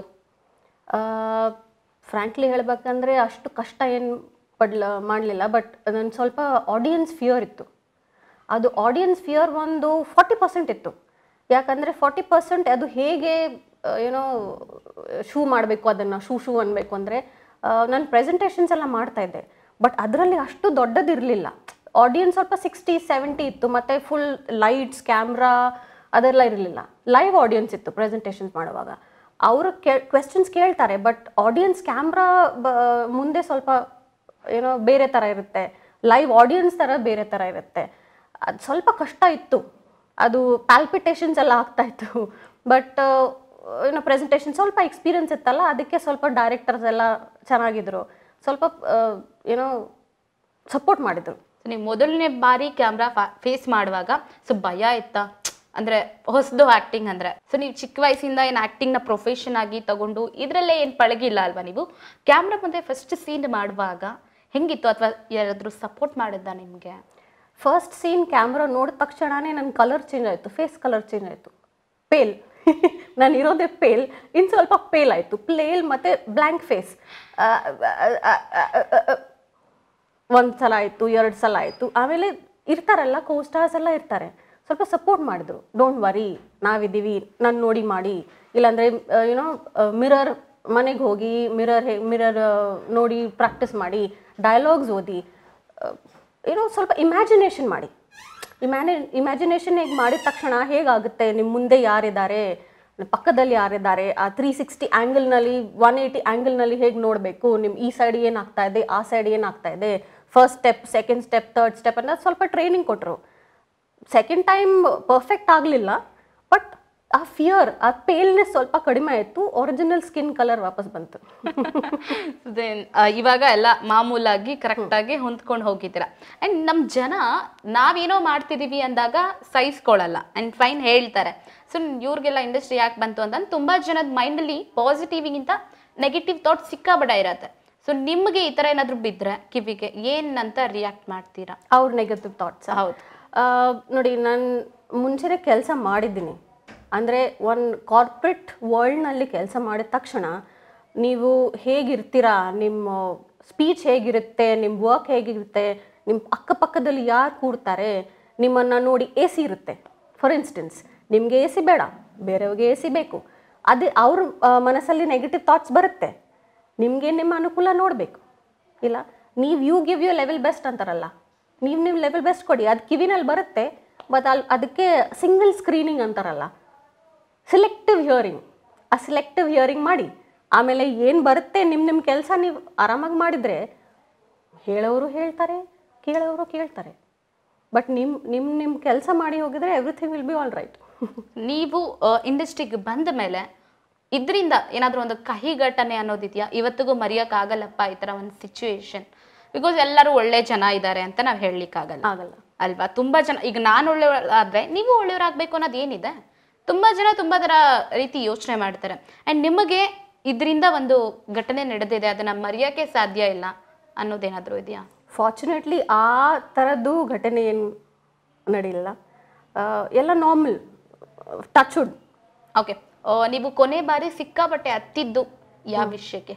ಫ್ರ್ಯಾಂಕ್ಲಿ ಹೇಳ್ಬೇಕಂದ್ರೆ ಅಷ್ಟು ಕಷ್ಟ ಏನು ಪಡ್ಲ ಮಾಡಲಿಲ್ಲ ಬಟ್ ನನ್ನ ಸ್ವಲ್ಪ ಆಡಿಯನ್ಸ್ ಫಿಯರ್ ಇತ್ತು ಅದು ಆಡಿಯನ್ಸ್ ಫಿಯರ್ ಒಂದು ಫಾರ್ಟಿ ಪರ್ಸೆಂಟ್ ಇತ್ತು ಯಾಕಂದರೆ ಫಾರ್ಟಿ ಪರ್ಸೆಂಟ್ ಅದು ಹೇಗೆ ಏನೋ ಶೂ ಮಾಡಬೇಕು ಅದನ್ನು ಶೂ ಶೂ ಅನ್ಬೇಕು ಅಂದರೆ ನಾನು ಪ್ರೆಸೆಂಟೇಷನ್ಸ್ ಎಲ್ಲ ಮಾಡ್ತಾ ಇದ್ದೆ ಬಟ್ ಅದರಲ್ಲಿ ಅಷ್ಟು ದೊಡ್ಡದಿರಲಿಲ್ಲ ಆಡಿಯನ್ಸ್ ಸ್ವಲ್ಪ ಸಿಕ್ಸ್ಟಿ ಸೆವೆಂಟಿ ಇತ್ತು ಮತ್ತು ಫುಲ್ ಲೈಟ್ಸ್ ಕ್ಯಾಮ್ರಾ ಅದೆಲ್ಲ ಇರಲಿಲ್ಲ ಲೈವ್ ಆಡಿಯನ್ಸ್ ಇತ್ತು ಪ್ರೆಸೆಂಟೇಷನ್ಸ್ ಮಾಡುವಾಗ ಅವರು ಕೇ ಕ್ವೆಶನ್ಸ್ ಕೇಳ್ತಾರೆ ಬಟ್ ಆಡಿಯನ್ಸ್ ಕ್ಯಾಮ್ರಾ ಮುಂದೆ ಸ್ವಲ್ಪ ಏನೋ ಬೇರೆ ಥರ ಇರುತ್ತೆ ಲೈವ್ ಆಡಿಯನ್ಸ್ ಥರ ಬೇರೆ ಥರ ಇರುತ್ತೆ ಅದು ಸ್ವಲ್ಪ ಕಷ್ಟ ಇತ್ತು ಅದು ಪ್ಯಾಲ್ಪಿಟೇಷನ್ಸ್ ಎಲ್ಲ ಆಗ್ತಾ ಇತ್ತು ಬಟ್ ಏನೋ ಪ್ರೆಸೆಂಟೇಷನ್ ಸ್ವಲ್ಪ ಎಕ್ಸ್ಪೀರಿಯನ್ಸ್ ಇತ್ತಲ್ಲ ಅದಕ್ಕೆ ಸ್ವಲ್ಪ ಡೈರೆಕ್ಟರ್ಸ್ ಎಲ್ಲ ಚೆನ್ನಾಗಿದ್ರು ಸ್ವಲ್ಪ ಆ, ಏನೋ ಸಪೋರ್ಟ್ ಮಾಡಿದರು ಸೊ ನೀವು ಮೊದಲನೇ ಬಾರಿ ಕ್ಯಾಮ್ರಾ ಫೇಸ್ ಮಾಡುವಾಗ ಸೊ ಭಯ ಇತ್ತಾ ಅಂದ್ರೆ ಹೊಸದು ಆಕ್ಟಿಂಗ್ ಅಂದ್ರೆ ಸೊ ನೀವು ಚಿಕ್ಕ ವಯಸ್ಸಿಂದ ಏನು ಆಕ್ಟಿಂಗ್ನ ಪ್ರೊಫೆಷನ್ ಆಗಿ ತಗೊಂಡು ಇದರಲ್ಲೇ ಏನು ಪಳಗಿಲ್ಲ ಅಲ್ವಾ ನೀವು ಕ್ಯಾಮ್ರಾ ಮುಂದೆ ಫಸ್ಟ್ ಸೀನ್ ಮಾಡುವಾಗ ಹೆಂಗಿತ್ತು ಅಥವಾ ಯಾರಾದರೂ ಸಪೋರ್ಟ್ ಮಾಡಿದ್ದ ನಿಮಗೆ ಫಸ್ಟ್ ಸೀನ್ ಕ್ಯಾಮ್ರಾ ನೋಡಿದ ತಕ್ಷಣನೇ ನನ್ನ ಕಲರ್ ಚೇಂಜ್ ಆಯಿತು ಫೇಸ್ ಕಲರ್ ಚೇಂಜ್ ಆಯಿತು ಪೇಲ್ ನಾನು ಇರೋದೇ ಪೇಲ್ ಇನ್ನು ಸ್ವಲ್ಪ ಪೇಲ್ ಆಯಿತು ಪ್ಲೇಲ್ ಮತ್ತು ಬ್ಲ್ಯಾಂಕ್ ಫೇಸ್ ಒಂದು ಸಲ ಆಯಿತು ಎರಡು ಸಲ ಆಯಿತು ಆಮೇಲೆ ಇರ್ತಾರಲ್ಲ ಕೋಸ್ಟಾರ್ಸ್ ಎಲ್ಲ ಇರ್ತಾರೆ ಸ್ವಲ್ಪ ಸಪೋರ್ಟ್ ಮಾಡಿದ್ರು ಡೋಂಟ್ ವರಿ ನಾವಿದ್ದೀವಿ ನಾನು ನೋಡಿ ಮಾಡಿ ಇಲ್ಲಾಂದರೆ ಯುನೋ ಮಿರರ್ ಮನೆಗೆ ಹೋಗಿ ಮಿರರ್ ಹೇ ಮಿರರ್ ನೋಡಿ ಪ್ರಾಕ್ಟೀಸ್ ಮಾಡಿ ಡೈಲಾಗ್ಸ್ ಓದಿ ಏನೋ ಸ್ವಲ್ಪ ಇಮ್ಯಾಜಿನೇಷನ್ ಮಾಡಿ ಇಮ್ಯಾನಿ ಇಮ್ಯಾಜಿನೇಷನ್ ಹೇಗೆ ಮಾಡಿದ ತಕ್ಷಣ ಹೇಗಾಗುತ್ತೆ ನಿಮ್ಮ ಮುಂದೆ ಯಾರಿದ್ದಾರೆ ಪಕ್ಕದಲ್ಲಿ ಯಾರಿದ್ದಾರೆ ಆ ತ್ರೀ ಸಿಕ್ಸ್ಟಿ ಆ್ಯಂಗಲ್ನಲ್ಲಿ ಒನ್ ಏಯ್ಟಿ ಆ್ಯಂಗಲ್ನಲ್ಲಿ ಹೇಗೆ ನೋಡಬೇಕು ನಿಮ್ಮ ಈ ಸೈಡ್ ಏನಾಗ್ತಾ ಇದೆ ಆ ಸೈಡ್ ಏನಾಗ್ತಾ ಇದೆ first step second step third step ಅನ್ನೋದು ಸ್ವಲ್ಪ ಟ್ರೈನಿಂಗ್ ಕೊಟ್ಟರು ಸೆಕೆಂಡ್ ಟೈಮ್ ಪರ್ಫೆಕ್ಟ್ ಆಗಲಿಲ್ಲ ಬಟ್ ಆ ಫಿಯರ್ ಆ ಪೇಲ್ನೆಸ್ ಸ್ವಲ್ಪ ಕಡಿಮೆ ಆಯಿತು ಒರಿಜಿನಲ್ ಸ್ಕಿನ್ ಕಲರ್ ವಾಪಸ್ ಬಂತು Then, ಆ, ಇವಾಗ ಎಲ್ಲ ಮಾಮೂಲಾಗಿ ಕರೆಕ್ಟಾಗಿ ಹೊಂದ್ಕೊಂಡು ಹೋಗಿದ್ದೀರಾ ಆ್ಯಂಡ್ ನಮ್ಮ ಜನ ನಾವೇನೋ ಮಾಡ್ತಿದ್ದೀವಿ ಅಂದಾಗ ಸಹಿಸ್ಕೊಳ್ಳಲ್ಲ ಆ್ಯಂಡ್ ಫೈನ್ ಹೇಳ್ತಾರೆ ಸೊ ಇವ್ರಿಗೆಲ್ಲ ಇಂಡಸ್ಟ್ರಿ ಯಾಕೆ ಬಂತು ಅಂತ ತುಂಬ ಜನದ ಮೈಂಡಲ್ಲಿ ಪಾಸಿಟಿವಿಗಿಂತ ನೆಗೆಟಿವ್ ಥಾಟ್ ಸಿಕ್ಕಾಬಡ ಇರತ್ತೆ ಸೊ ನಿಮಗೆ ಈ ಥರ ಏನಾದರೂ ಬಿದ್ದರೆ ಕಿವಿಗೆ ಏನಂತ ರಿಯಾಕ್ಟ್ ಮಾಡ್ತೀರಾ ಅವ್ರ ನೆಗೆಟಿವ್ ಥಾಟ್ಸ್ ಹೌದು ನೋಡಿ ನಾನು ಮುಂಚೆನೇ ಕೆಲಸ ಮಾಡಿದ್ದೀನಿ ಅಂದರೆ ಒಂದು ಕಾರ್ಪೊರೇಟ್ ವರ್ಲ್ಡ್ನಲ್ಲಿ ಕೆಲಸ ಮಾಡಿದ ತಕ್ಷಣ ನೀವು ಹೇಗಿರ್ತೀರಾ ನಿಮ್ಮ ಸ್ಪೀಚ್ ಹೇಗಿರುತ್ತೆ ನಿಮ್ಮ ವರ್ಕ್ ಹೇಗಿರುತ್ತೆ ನಿಮ್ಮ ಅಕ್ಕಪಕ್ಕದಲ್ಲಿ ಯಾರು ಕೂಡ್ತಾರೆ ನಿಮ್ಮನ್ನು ನೋಡಿ ಎ ಸಿ ಇರುತ್ತೆ ಫಾರ್ ಇನ್ಸ್ಟೆನ್ಸ್ ನಿಮಗೆ ಎ ಸಿ ಬೇಡ ಬೇರೆಯವ್ರಿಗೆ ಎ ಸಿ ಬೇಕು ಅದೇ ಅವ್ರ ಆ, ಮನಸ್ಸಲ್ಲಿ ನೆಗೆಟಿವ್ ಥಾಟ್ಸ್ ಬರುತ್ತೆ ನಿಮಗೆ ನಿಮ್ಮ ಅನುಕೂಲ ನೋಡಬೇಕು ಇಲ್ಲ ನೀವು you give you level best ಅಂತಾರಲ್ಲ ನೀವು ನೀವು ಲೆವೆಲ್ ಬೆಸ್ಟ್ ಕೊಡಿ ಅದು ಕಿವಿನಲ್ಲಿ ಬರುತ್ತೆ ಬಟ್ ಅಲ್ಲಿ ಅದಕ್ಕೆ ಸಿಂಗಲ್ ಸ್ಕ್ರೀನಿಂಗ್ ಅಂತಾರಲ್ಲ ಸಿಲೆಕ್ಟಿವ್ ಹಿಯರಿಂಗ್ ಆ ಸಿಲೆಕ್ಟಿವ್ ಹಿಯರಿಂಗ್ ಮಾಡಿ ಆಮೇಲೆ ಏನು ಬರುತ್ತೆ ನಿಮ್ಮ ನಿಮ್ಮ ಕೆಲಸ ನೀವು ಆರಾಮಾಗಿ ಮಾಡಿದರೆ ಹೇಳೋರು ಹೇಳ್ತಾರೆ ಕೇಳೋರು ಕೇಳ್ತಾರೆ ಬಟ್ ನಿಮ್ಮ ನಿಮ್ಮ ನಿಮ್ಮ ಕೆಲಸ ಮಾಡಿ ಹೋಗಿದ್ರೆ everything will be all right ನೀವು ಇಂಡಸ್ಟ್ರಿಗೆ ಬಂದ ಮೇಲೆ ಇದರಿಂದ ಏನಾದರೂ ಒಂದು ಕಹಿ ಘಟನೆ ಅನ್ನೋದಿದೆಯಾ ಇವತ್ತಿಗೂ ಮರೆಯೋಕ್ಕಾಗಲ್ಲಪ್ಪ ಈ ಥರ ಒಂದು ಸಿಚುವೇಶನ್ ಬಿಕಾಸ್ ಎಲ್ಲರೂ ಒಳ್ಳೆ ಜನ ಇದ್ದಾರೆ ಅಂತ ನಾವು ಹೇಳಲಿಕ್ಕಾಗಲ್ಲ ಆಗಲ್ಲ ಅಲ್ವಾ ತುಂಬಾ ಜನ ಈಗ ನಾನು ಒಳ್ಳೆಯವರಾದ್ರೆ ನೀವು ಒಳ್ಳೆಯವರಾಗಬೇಕು ಅನ್ನೋದು ಏನಿದೆ ತುಂಬಾ ಜನ ತುಂಬಾ ಥರ ರೀತಿ ಯೋಚನೆ ಮಾಡ್ತಾರೆ ಆ್ಯಂಡ್ ನಿಮಗೆ ಇದರಿಂದ ಒಂದು ಘಟನೆ ನಡೆದಿದೆ ಅದನ್ನ ಮರೆಯೋಕ್ಕೆ ಸಾಧ್ಯ ಇಲ್ಲ ಅನ್ನೋದೇನಾದರೂ ಇದೆಯಾ ಫಾರ್ಚುನೇಟ್ಲಿ ಆ ಥರದ್ದು ಘಟನೆ ಏನು ನಡೀಲಿಲ್ಲ ಆ, ಎಲ್ಲ ನಾರ್ಮಲ್ ಟಚ್ವುಡ್ ಓಕೆ ನೀವು ಕೊನೆ ಬಾರಿ ಸಿಕ್ಕಾಪಟ್ಟೆ ಹತ್ತಿದ್ದು ಯಾವ ವಿಷಯಕ್ಕೆ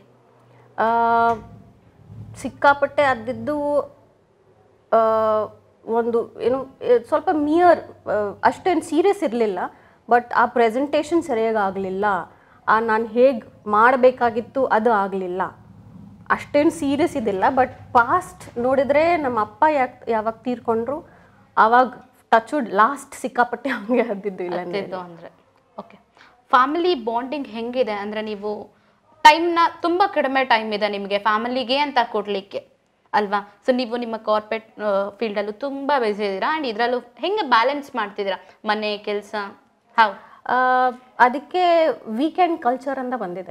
ಸಿಕ್ಕಾಪಟ್ಟೆ ಅದ್ದಿದ್ದು ಆ, ಒಂದು ಏನು ಎ- ಸ್ವಲ್ಪ ಮಿಯರ್ ಅಷ್ಟೇನು ಸೀರಿಯಸ್ ಇರಲಿಲ್ಲ ಬಟ್ ಆ ಪ್ರೆಸೆಂಟೇಷನ್ ಸರಿಯಾಗಿ ಆಗಲಿಲ್ಲ ಆ ನಾನು ಹೇಗೆ ಮಾಡಬೇಕಾಗಿತ್ತು ಅದು ಆಗಲಿಲ್ಲ ಅಷ್ಟೇನು ಸೀರಿಯಸ್ ಇದಿಲ್ಲ ಬಟ್ ಪಾಸ್ಟ್ ನೋಡಿದರೆ ನಮ್ಮ ಅಪ್ಪ ಯಾಕೆ ಯಾವಾಗ ತೀರ್ಕೊಂಡ್ರು ಆವಾಗ ಟಚ್ವುಡ್ ಲಾಸ್ಟ್ ಸಿಕ್ಕಾಪಟ್ಟೆ ಹಂಗೆ ಹದ್ದಿದ್ದು ಇಲ್ಲ ಹತ್ತಿದ್ದು ಅಂದ್ರೆ ಓಕೆ ಫ್ಯಾಮಿಲಿ ಬಾಂಡಿಂಗ್ ಹೆಂಗಿದೆ ಅಂದ್ರೆ ನೀವು ಟೈಮ್ನ ತುಂಬ ಕಡಿಮೆ ಟೈಮ್ ಇದೆ ನಿಮಗೆ ಫ್ಯಾಮಿಲಿಗೆ ಅಂತ ಕೊಡ್ಲಿಕ್ಕೆ ಅಲ್ವಾ ಸೊ ನೀವು ನಿಮ್ಮ ಕಾರ್ಪೊರೇಟ್ ಫೀಲ್ಡಲ್ಲೂ ತುಂಬ ಬ್ಯುಸಿ ಇದ್ದೀರಾ ಆ್ಯಂಡ್ ಇದರಲ್ಲೂ ಹೆಂಗೆ ಬ್ಯಾಲೆನ್ಸ್ ಮಾಡ್ತಿದ್ದೀರಾ ಮನೆ ಕೆಲಸ ಹೌ ಆ, ಅದಕ್ಕೆ ವೀಕೆಂಡ್ ಕಲ್ಚರ್ ಅಂತ ಬಂದಿದೆ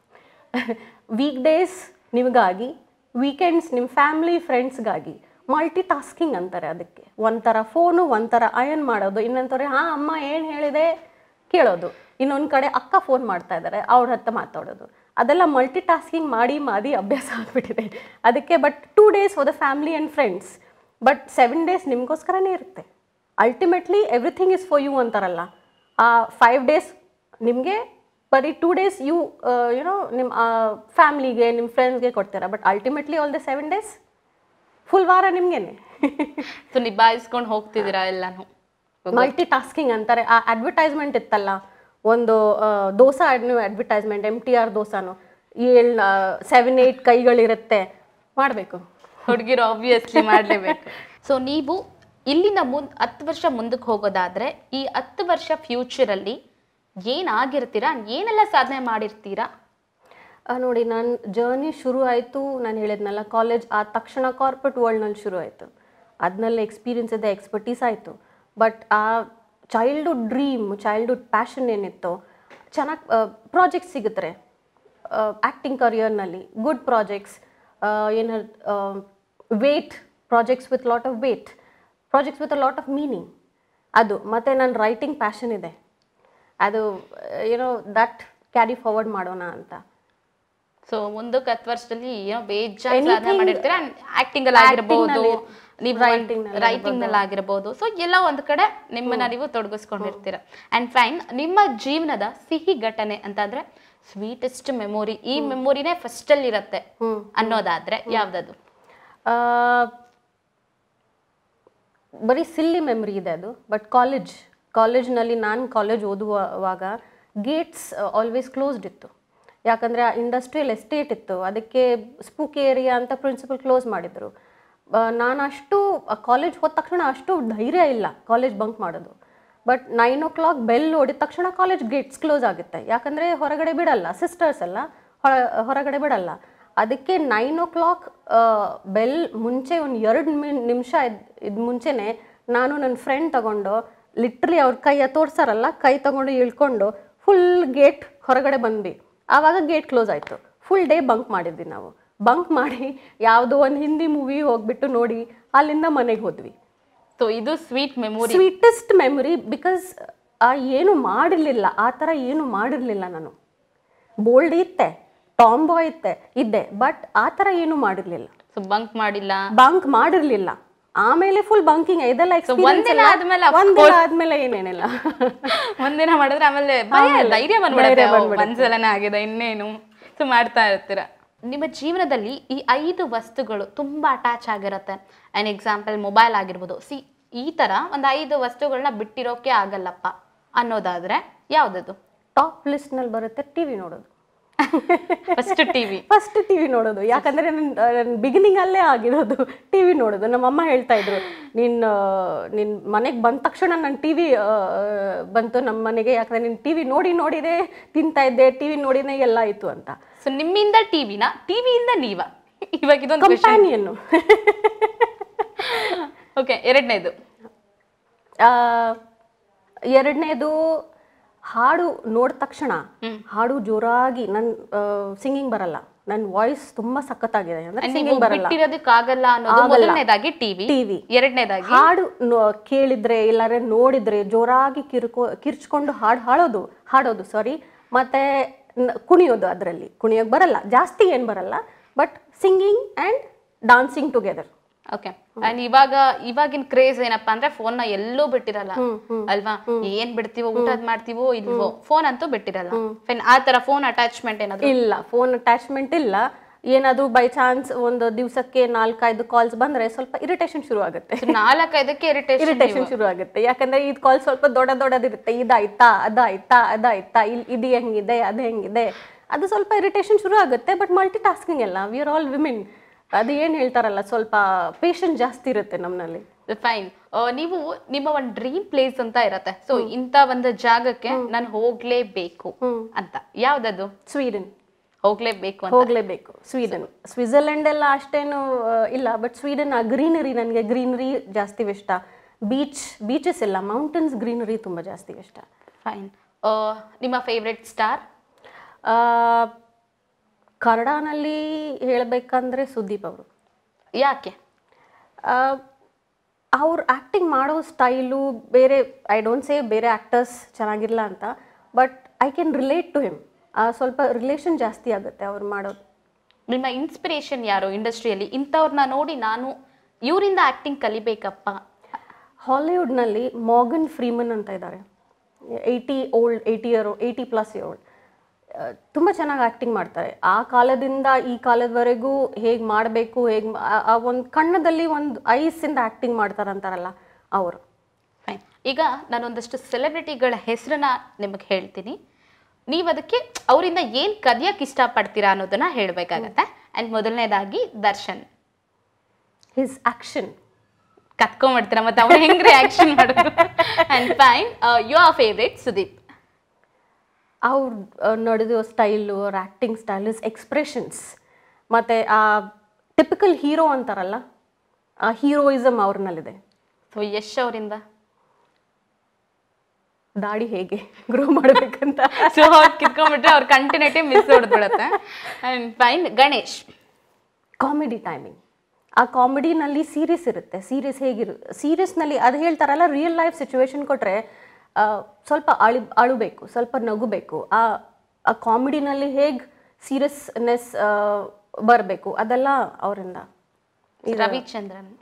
ವೀಕ್ ಡೇಸ್ ನಿಮಗಾಗಿ ವೀಕೆಂಡ್ಸ್ ನಿಮ್ಮ ಫ್ಯಾಮ್ಲಿ ಫ್ರೆಂಡ್ಸ್ಗಾಗಿ ಮಲ್ಟಿ ಟಾಸ್ಕಿಂಗ್ ಅಂತಾರೆ ಅದಕ್ಕೆ ಒಂಥರ ಫೋನು ಒಂಥರ ಅಯನ್ ಮಾಡೋದು ಇನ್ನೊಂಥರ ಹಾಂ ಅಮ್ಮ ಏನು ಹೇಳಿದೆ ಕೇಳೋದು ಇನ್ನೊಂದು ಕಡೆ ಅಕ್ಕ ಫೋನ್ ಮಾಡ್ತಾ ಇದ್ದಾರೆ ಅವ್ರ ಹತ್ರ ಮಾತಾಡೋದು ಅದೆಲ್ಲ ಮಲ್ಟಿ ಟಾಸ್ಕಿಂಗ್ ಮಾಡಿ ಮಾಡಿ ಅಭ್ಯಾಸ ಆಗಿಬಿಟ್ಟಿದೆ ಅದಕ್ಕೆ but two days for the family and friends but seven days ನಿಮಗೋಸ್ಕರನೇ ಇರುತ್ತೆ ultimately everything is for you ಅಂತಾರಲ್ಲ ಆ ಫೈವ್ ಡೇಸ್ ನಿಮಗೆ ಬರೀ ಟೂ ಡೇಸ್ ಯು ಯುನೋ ನಿಮ್ಮ ಫ್ಯಾಮ್ಲಿಗೆ ನಿಮ್ಮ ಫ್ರೆಂಡ್ಸ್ಗೆ ಕೊಡ್ತೀರಾ but ultimately all the seven days full ವಾರ ನಿಮಗೇನೆ ಸೊ ನಿಭಾಯಿಸ್ಕೊಂಡು ಹೋಗ್ತಿದ್ದೀರಾ ಎಲ್ಲಾನು ಮಲ್ಟಿ ಟಾಸ್ಕಿಂಗ್ ಅಂತಾರೆ ಆ ಅಡ್ವರ್ಟೈಸ್ಮೆಂಟ್ ಇತ್ತಲ್ಲ ಒಂದು ಆ, ದೋಸಾ ನೀವು ಅಡ್ವರ್ಟೈಸ್ಮೆಂಟ್ ಎಮ್ ಟಿ ಆರ್ ದೋಸಾನು ಏಳು ಸೆವೆನ್ ಏಯ್ಟ್ ಕೈಗಳಿರುತ್ತೆ ಮಾಡಬೇಕು ಹುಡುಗಿರು ಆಬ್ವಿಯಸ್ಲಿ ಮಾಡಲೇಬೇಕು ಸೊ ನೀವು ಇಲ್ಲಿಂದ ಮುಂದ್ ಹತ್ತು ವರ್ಷ ಮುಂದಕ್ಕೆ ಹೋಗೋದಾದ್ರೆ ಈ ಹತ್ತು ವರ್ಷ ಫ್ಯೂಚರಲ್ಲಿ ಏನಾಗಿರ್ತೀರಾ ಏನೆಲ್ಲ ಸಾಧನೆ ಮಾಡಿರ್ತೀರಾ ಆ, ನೋಡಿ ನನ್ನ ಜರ್ನಿ ಶುರು ಆಯಿತು ನಾನು ಹೇಳಿದ್ನಲ್ಲ ಕಾಲೇಜ್ ಆದ ತಕ್ಷಣ ಕಾರ್ಪೊರೇಟ್ ವರ್ಲ್ಡ್ನಲ್ಲಿ ಶುರು ಆಯಿತು ಅದನ್ನೆಲ್ಲ ಎಕ್ಸ್ಪೀರಿಯನ್ಸ್ ಇದೆ ಎಕ್ಸ್ಪರ್ಟೀಸ್ ಆಯಿತು ಬಟ್ ಆ ಚೈಲ್ಡ್ಹುಡ್ ಡ್ರೀಮ್ ಚೈಲ್ಡ್ಹುಡ್ ಪ್ಯಾಷನ್ ಏನಿತ್ತು ಚೆನ್ನಾಗಿ ಪ್ರಾಜೆಕ್ಟ್ಸ್ ಸಿಗುತ್ತಾರೆ ಆ್ಯಕ್ಟಿಂಗ್ ಕರಿಯರ್ನಲ್ಲಿ ಗುಡ್ ಪ್ರಾಜೆಕ್ಟ್ಸ್ ಏನು weight projects with lot of weight projects with a lot of meaning ಅದು ಮತ್ತು ನನ್ನ ರೈಟಿಂಗ್ ಪ್ಯಾಷನ್ ಇದೆ ಅದು ಏನೋ ದಟ್ ಕ್ಯಾರಿ ಫಾರ್ವರ್ಡ್ ಮಾಡೋಣ ಅಂತ ಸೊ ಮುಂದಕ್ಕೆ ಹತ್ತು ವರ್ಷದಲ್ಲಿ ಏನೋ ಬೇಜಾನ್ ಸಾಧನೆ ಮಾಡಿರ್ತೀರಾ ಆಕ್ಟಿಂಗ್ ಅಲ್ಲಿ ಆಗಿರ್ಬೋದು ನೀವು writing ರೈಟಿಂಗ್ ನಲ್ಲಿ ಆಗಿರ್ಬೋದು ಸೊ ಎಲ್ಲ ಒಂದ್ ಕಡೆ ನಿಮ್ಮನ್ನ ನೀವು ತೊಡಗಿಸ್ಕೊಂಡಿರ್ತೀರ ಅಂಡ್ ಫೈನ್ ನಿಮ್ಮ ಜೀವನದ ಸಿಹಿ ಘಟನೆ ಅಂತಂದ್ರೆ ಸ್ವೀಟೆಸ್ಟ್ ಮೆಮೊರಿ ಈ ಮೆಮೊರಿನೇ ಫಸ್ಟ್ ಅಲ್ಲಿ ಇರತ್ತೆ ಅನ್ನೋದಾದ್ರೆ ಯಾವ್ದದು ಆ, ಬರೀ ಸಿಲ್ಲಿ ಮೆಮ್ರಿ ಇದೆ ಅದು ಬಟ್ ಕಾಲೇಜ್ ಕಾಲೇಜ್ನಲ್ಲಿ ನಾನು ಕಾಲೇಜ್ ಓದುವಾಗ ಗೇಟ್ಸ್ ಆಲ್ವೇಸ್ ಕ್ಲೋಸ್ಡ್ ಇತ್ತು ಯಾಕಂದರೆ ಆ ಇಂಡಸ್ಟ್ರಿಯಲ್ ಎಸ್ಟೇಟ್ ಇತ್ತು ಅದಕ್ಕೆ ಸ್ಪೂಕ್ ಏರಿಯಾ ಅಂತ ಪ್ರಿನ್ಸಿಪಲ್ ಕ್ಲೋಸ್ ಮಾಡಿದರು ನಾನು ಅಷ್ಟು ಕಾಲೇಜ್ ಹೋದ ತಕ್ಷಣ ಅಷ್ಟು ಧೈರ್ಯ ಇಲ್ಲ ಕಾಲೇಜ್ ಬಂಕ್ ಮಾಡೋದು but nine o'clock bell ಹೊಡಿದ ತಕ್ಷಣ ಕಾಲೇಜ್ ಗೇಟ್ಸ್ ಕ್ಲೋಸ್ ಆಗುತ್ತೆ ಯಾಕಂದರೆ ಹೊರಗಡೆ ಬಿಡಲ್ಲ ಸಿಸ್ಟರ್ಸ್ ಎಲ್ಲ ಹೊರ ಹೊರಗಡೆ ಬಿಡಲ್ಲ ಅದಕ್ಕೆ ನೈನ್ ಓ ಕ್ಲಾಕ್ ಬೆಲ್ ಮುಂಚೆ ಒಂದು ಎರಡು ನಿಮಿಷ ಇದು ಮುಂಚೆನೆ ನಾನು ನನ್ನ ಫ್ರೆಂಡ್ ತಗೊಂಡು ಲಿಟ್ರಲಿ ಅವ್ರ ಕೈಯ ತೋರ್ಸಾರಲ್ಲ ಕೈ ತಗೊಂಡು ಇಳ್ಕೊಂಡು ಫುಲ್ ಗೇಟ್ ಹೊರಗಡೆ ಬಂದ್ವಿ ಆವಾಗ ಗೇಟ್ ಕ್ಲೋಸ್ ಆಯಿತು ಫುಲ್ ಡೇ ಬಂಕ್ ಮಾಡಿದ್ವಿ ನಾವು ಬಂಕ್ ಮಾಡಿ ಯಾವುದೋ ಒಂದು ಹಿಂದಿ ಮೂವಿ ಹೋಗ್ಬಿಟ್ಟು ನೋಡಿ ಅಲ್ಲಿಂದ ಮನೆಗೆ ಹೋದ್ವಿ ಸೊ ಇದು sweet memory sweetest memory because ಏನು ಮಾಡಿರಲಿಲ್ಲ ಆ ಥರ ಏನು ಮಾಡಿರಲಿಲ್ಲ ನಾನು ಬೋಲ್ಡ್ ಇತ್ತೆ ಟಾಂಬೋ ಇತ್ತೆ ಇದ್ದೆ ಬಟ್ ಆ ಥರ ಏನು ಮಾಡಿರಲಿಲ್ಲ ಸೊ ಬಂಕ್ ಮಾಡಿಲ್ಲ ಬಂಕ್ ಮಾಡಿರಲಿಲ್ಲ ಆಮೇಲೆ ಫುಲ್ ಬಂಕಿಂಗ್ ಇದೆಲ್ಲ experience ಒಂದಿನ ಎಲ್ಲ- ಆದ್ಮೇಲೆ of ಒಂದಿನ ಆದ್ಮೇಲೆ ಏನೇನಿಲ್ಲ ಒಂದಿನ ಮಾಡಿದ್ರೆ ಆಮೇಲೆ ಭಯ ಧೈರ್ಯ ಬಂದ್ಬಿಡುತ್ತೆ ಓ, ಒಂದ್ಸಲನೇ ಆಗಿದೆ ಇನ್ನೇನು ಸೊ ಮಾಡ್ತಾ ಇರ್ತೀರ ನಿಮ್ಮ ಜೀವನದಲ್ಲಿ ಈ ಐದು ವಸ್ತುಗಳು ತುಂಬಾ ಅಟ್ಯಾಚ್ ಆಗಿರುತ್ತೆ ಆನ್ ಎಕ್ಸಾಂಪಲ್ ಮೊಬೈಲ್ ಆಗಿರ್ಬೋದು ಸಿ ಈ ತರ ಒಂದು ಐದು ವಸ್ತುಗಳನ್ನ ಬಿಟ್ಟಿರೋಕೆ ಆಗಲ್ಲಪ್ಪ ಅನ್ನೋದಾದ್ರೆ ಯಾವ್ದದು ಟಾಪ್ ಲಿಸ್ಟ್ನಲ್ಲಿ ಬರುತ್ತೆ ಟಿ ವಿ ನೋಡೋದು first TV first TV ನೋಡೋದು ಯಾಕಂದರೆ ನನ್ನ ಬಿಗಿನಿಂಗ್ ಅಲ್ಲೇ ಆಗಿರೋದು ಟಿ ವಿ ನೋಡೋದು ನಮ್ಮ ಅಮ್ಮ ಹೇಳ್ತಾ ಇದ್ರು ನಿನ್ನ ನಿನ್ನ ಮನೆಗೆ ಬಂದ ತಕ್ಷಣ ನನ್ನ ಟಿ ವಿ ಬಂತು ನಮ್ಮ ಮನೆಗೆ ಯಾಕಂದರೆ ನೀನು ಟಿ ವಿ ನೋಡಿ ನೋಡಿದೆ ತಿಂತಾ ಇದ್ದೆ ಟಿ ವಿ ನೋಡಿನೇ ಎಲ್ಲ ಆಯಿತು ಅಂತ ಸೊ ನಿಮ್ಮಿಂದ ಟಿವಿನ ಟಿವಿಯಿಂದ ನೀವ ಇವಾಗ ಇದೊಂದು ಕಂಪ್ಯಾನಿಯನ್ನು ಓಕೆ ಎರಡನೇದು ಎರಡನೇದು ಹಾಡು ನೋಡಿದ ತಕ್ಷಣ ಹಾಡು ಜೋರಾಗಿ ನನ್ನ ಸಿಂಗಿಂಗ್ ಬರಲ್ಲ ನನ್ನ ವಾಯ್ಸ್ ತುಂಬಾ ಸಖತ್ತಾಗಿದೆ ಅಂದ್ರೆ ನೀವು ಸಿಂಗಿಂಗ್ ಬರಲ್ಲ ಬಿಟ್ಟಿರೋದಕ್ಕಾಗಲ್ಲ ಅನ್ನೋದು ಮೊದಲನೇದಾಗಿ ಟಿವಿ TV. ಎರಡನೇದಾಗಿ ಹಾಡು ನೋ- ಕೇಳಿದ್ರೆ ಇಲ್ಲಾರೆ ನೋಡಿದ್ರೆ ಜೋರಾಗಿ ಕಿರ್ಕೊ ಕಿರ್ಚ್ಕೊಂಡು ಹಾಡು ಹಾಡೋದು ಹಾಡೋದು ಸಾರಿ ಮತ್ತೆ ನ- ಕುಣಿಯೋದು ಅದರಲ್ಲಿ ಕುಣಿಯೋಕೆ ಬರಲ್ಲ ಜಾಸ್ತಿ ಏನು ಬರಲ್ಲ but singing and dancing together okay and ಇವಾಗ ಇವಾಗಿನ ಕ್ರೇಜ್ ಏನಪ್ಪಾ ಅಂದ್ರೆ ಫೋನ್ ನ ಎಲ್ಲೂ ಬಿಟ್ಟಿರಲ್ಲ ಅಲ್ವಾ ಏನ್ ಬಿಡ್ತೀವೋ ಊಟದ್ ಮಾಡ್ತೀವೋ ಇಲ್ವೋ ಫೋನ್ ಅಂತೂ ಬಿಟ್ಟಿರಲ್ಲ ಫೈನ್ ಆ ತರ ಫೋನ್ ಅಟ್ಯಾಚ್ಮೆಂಟ್ ಏನಾದ್ರು ಇಲ್ಲ ಫೋನ್ ಅಟ್ಯಾಚ್ಮೆಂಟ್ ಇಲ್ಲ ಏನಾದರೂ ಬೈ ಚಾನ್ಸ್ ಒಂದು ದಿವಸಕ್ಕೆ ನಾಲ್ಕೈದು ಕಾಲ್ಸ್ ಬಂದ್ರೆ ಸ್ವಲ್ಪ ಇರಿಟೇಷನ್ ಶುರು ಆಗುತ್ತೆ ನಾಲ್ಕೈದಕ್ಕೆ ಇರಿಟೇಷನ್ ಇರಿಟೇಷನ್ ಶುರು ಆಗುತ್ತೆ ಯಾಕಂದ್ರೆ ಇದು ಕಾಲ್ ಸ್ವಲ್ಪ ದೊಡ್ಡ ದೊಡ್ಡದಿರುತ್ತೆ ಇದಾಯ್ತಾ ಅದಾಯ್ತಾ ಅದಾಯ್ತಾ ಇಲ್ಲಿ ಇದು ಹೆಂಗಿದೆ ಅದು ಹೆಂಗಿದೆ ಅದು ಸ್ವಲ್ಪ ಇರಿಟೇಷನ್ ಶುರು ಆಗುತ್ತೆ ಬಟ್ ಮಲ್ಟಿ ಟಾಸ್ಕಿಂಗ್ ಎಲ್ಲ ವಿ ಆರ್ ಆಲ್ ವಿಮೆನ್ ಅದು ಏನು ಹೇಳ್ತಾರಲ್ಲ ಸ್ವಲ್ಪ ಪೇಷನ್ಸ್ ಜಾಸ್ತಿ ಇರುತ್ತೆ ನಮ್ಮಲ್ಲಿ ಫೈನ್ ನೀವು ನಿಮ್ಮ ಒಂದು ಡ್ರೀಮ್ ಪ್ಲೇಸ್ ಅಂತ ಇರತ್ತೆ ಸೊ ಇಂತ ಒಂದು ಜಾಗಕ್ಕೆ ನಾನು ಹೋಗ್ಲೇಬೇಕು ಅಂತ ಯಾವ್ದದು ಸ್ವೀಡನ್ ಹೋಗ್ಲೇಬೇಕು ಅಂತ ಹೋಗ್ಲೇಬೇಕು ಸ್ವೀಡನ್ ಸ್ವಿಟ್ಜರ್ಲೆಂಡ್ ಎಲ್ಲ ಅಷ್ಟೇನು ಆ, ಇಲ್ಲ ಬಟ್ ಸ್ವೀಡನ್ ಆ ಗ್ರೀನರಿ ನನಗೆ ಗ್ರೀನರಿ ಜಾಸ್ತಿ ಇಷ್ಟ ಬೀಚ್ ಬೀಚಸ್ ಇಲ್ಲ ಮೌಂಟೇನ್ಸ್ ಗ್ರೀನರಿ ತುಂಬ ಜಾಸ್ತಿ ಇಷ್ಟ ಫೈನ್ ನಿಮ್ಮ ಫೇವ್ರೆಟ್ ಸ್ಟಾರ್ ಆ, ಕನ್ನಡನಲ್ಲಿ ಹೇಳಬೇಕಂದ್ರೆ ಸುದೀಪ್ ಅವರು ಯಾಕೆ ಅವ್ರು ಆ್ಯಕ್ಟಿಂಗ್ ಮಾಡೋ ಸ್ಟೈಲು ಬೇರೆ ಐ ಡೋಂಟ್ ಸೇ ಬೇರೆ ಆ್ಯಕ್ಟರ್ಸ್ ಚೆನ್ನಾಗಿರಲ್ಲ ಅಂತ but I can relate to him ಸ್ವಲ್ಪ ರಿಲೇಷನ್ ಜಾಸ್ತಿ ಆಗುತ್ತೆ ಅವ್ರು ಮಾಡೋದು ನಿಮ್ಮ ಇನ್ಸ್ಪಿರೇಷನ್ ಯಾರು ಇಂಡಸ್ಟ್ರಿಯಲ್ಲಿ ಇಂಥವ್ರನ್ನ ನೋಡಿ ನಾನು ಇವರಿಂದ ಆಕ್ಟಿಂಗ್ ಕಲಿಬೇಕಪ್ಪ ಹಾಲಿವುಡ್ನಲ್ಲಿ ಮಾರ್ಗನ್ ಫ್ರೀಮನ್ ಅಂತ ಇದ್ದಾರೆ eighty old eighty year eighty plus old ತುಂಬ ಚೆನ್ನಾಗಿ ಆ್ಯಕ್ಟಿಂಗ್ ಮಾಡ್ತಾರೆ ಆ ಕಾಲದಿಂದ ಈ ಕಾಲದವರೆಗೂ ಹೇಗೆ ಮಾಡಬೇಕು ಹೇಗೆ ಆ ಒಂದು ಕಣ್ಣದಲ್ಲಿ ಒಂದು ಐಸಿಂದ ಆ್ಯಕ್ಟಿಂಗ್ ಮಾಡ್ತಾರಂತಾರಲ್ಲ ಅವರು ಫೈನ್ ಈಗ ನಾನೊಂದಷ್ಟು ಸೆಲೆಬ್ರಿಟಿಗಳ ಹೆಸರನ್ನ ನಿಮಗೆ ಹೇಳ್ತೀನಿ ನೀವು ಅದಕ್ಕೆ ಅವರಿಂದ ಏನು ಕದಿಯಕ್ಕೆ ಇಷ್ಟಪಡ್ತೀರಾ ಅನ್ನೋದನ್ನ ಹೇಳಬೇಕಾಗತ್ತೆ ಆ್ಯಂಡ್ ಮೊದಲನೇದಾಗಿ ದರ್ಶನ್ ಹಿಸ್ ಆ್ಯಕ್ಷನ್ ಕತ್ಕೊಂಡ್ಬಿಡ್ತೀರಾ ಮತ್ತೆ ಅವ್ರು ಹೆಂಗ್ ರಿಯಾಕ್ಷನ್ ಮಾಡೋದು and fine you are favourite Sudeep ಅವ್ರು ನಡೆದೋ ಸ್ಟೈಲು ಅವ್ರ ಆ್ಯಕ್ಟಿಂಗ್ ಸ್ಟೈಲ್ ಇಸ್ ಎಕ್ಸ್ಪ್ರೆಷನ್ಸ್ ಮತ್ತು ಆ ಟಿಪಿಕಲ್ ಹೀರೋ ಅಂತಾರಲ್ಲ ಆ ಹೀರೋಯಿಸಮ್ ಅವ್ರನ್ನಲ್ಲಿದೆ ಸೊ ಯಶ್ ಅವರಿಂದ ದಾಡಿ ಹೇಗೆ ಗ್ರೋ ಮಾಡಬೇಕಂತ ಸೊ ಅವ್ರು ಕಿತ್ಕೊಂಡ್ಬಿಟ್ರೆ ಅವ್ರ ಕಂಟಿನ್ಯೂಟಿ ಮಿಸ್ ಹೊಡೆದ್ಬಿಡತ್ತೆ and fine Ganesh comedy timing ಆ ಕಾಮಿಡಿನಲ್ಲಿ ಸೀರಿಯಸ್ ಇರುತ್ತೆ ಸೀರಿಯಸ್ ಹೇಗಿರು ಸೀರಿಯಸ್ನಲ್ಲಿ ಅದು ಹೇಳ್ತಾರಲ್ಲ ರಿಯಲ್ ಲೈಫ್ ಸಿಚುವೇಶನ್ ಕೊಟ್ಟರೆ ಸ್ವಲ್ಪ ಅಳಿ ಅಳುಬೇಕು ಸ್ವಲ್ಪ ನಗುಬೇಕು ಆ ಆ ಕಾಮಿಡಿನಲ್ಲಿ ಹೇಗೆ ಸೀರಿಯಸ್ನೆಸ್ ಬರಬೇಕು ಅದೆಲ್ಲ ಅವರಿಂದ ರವಿಚಂದ್ರನ್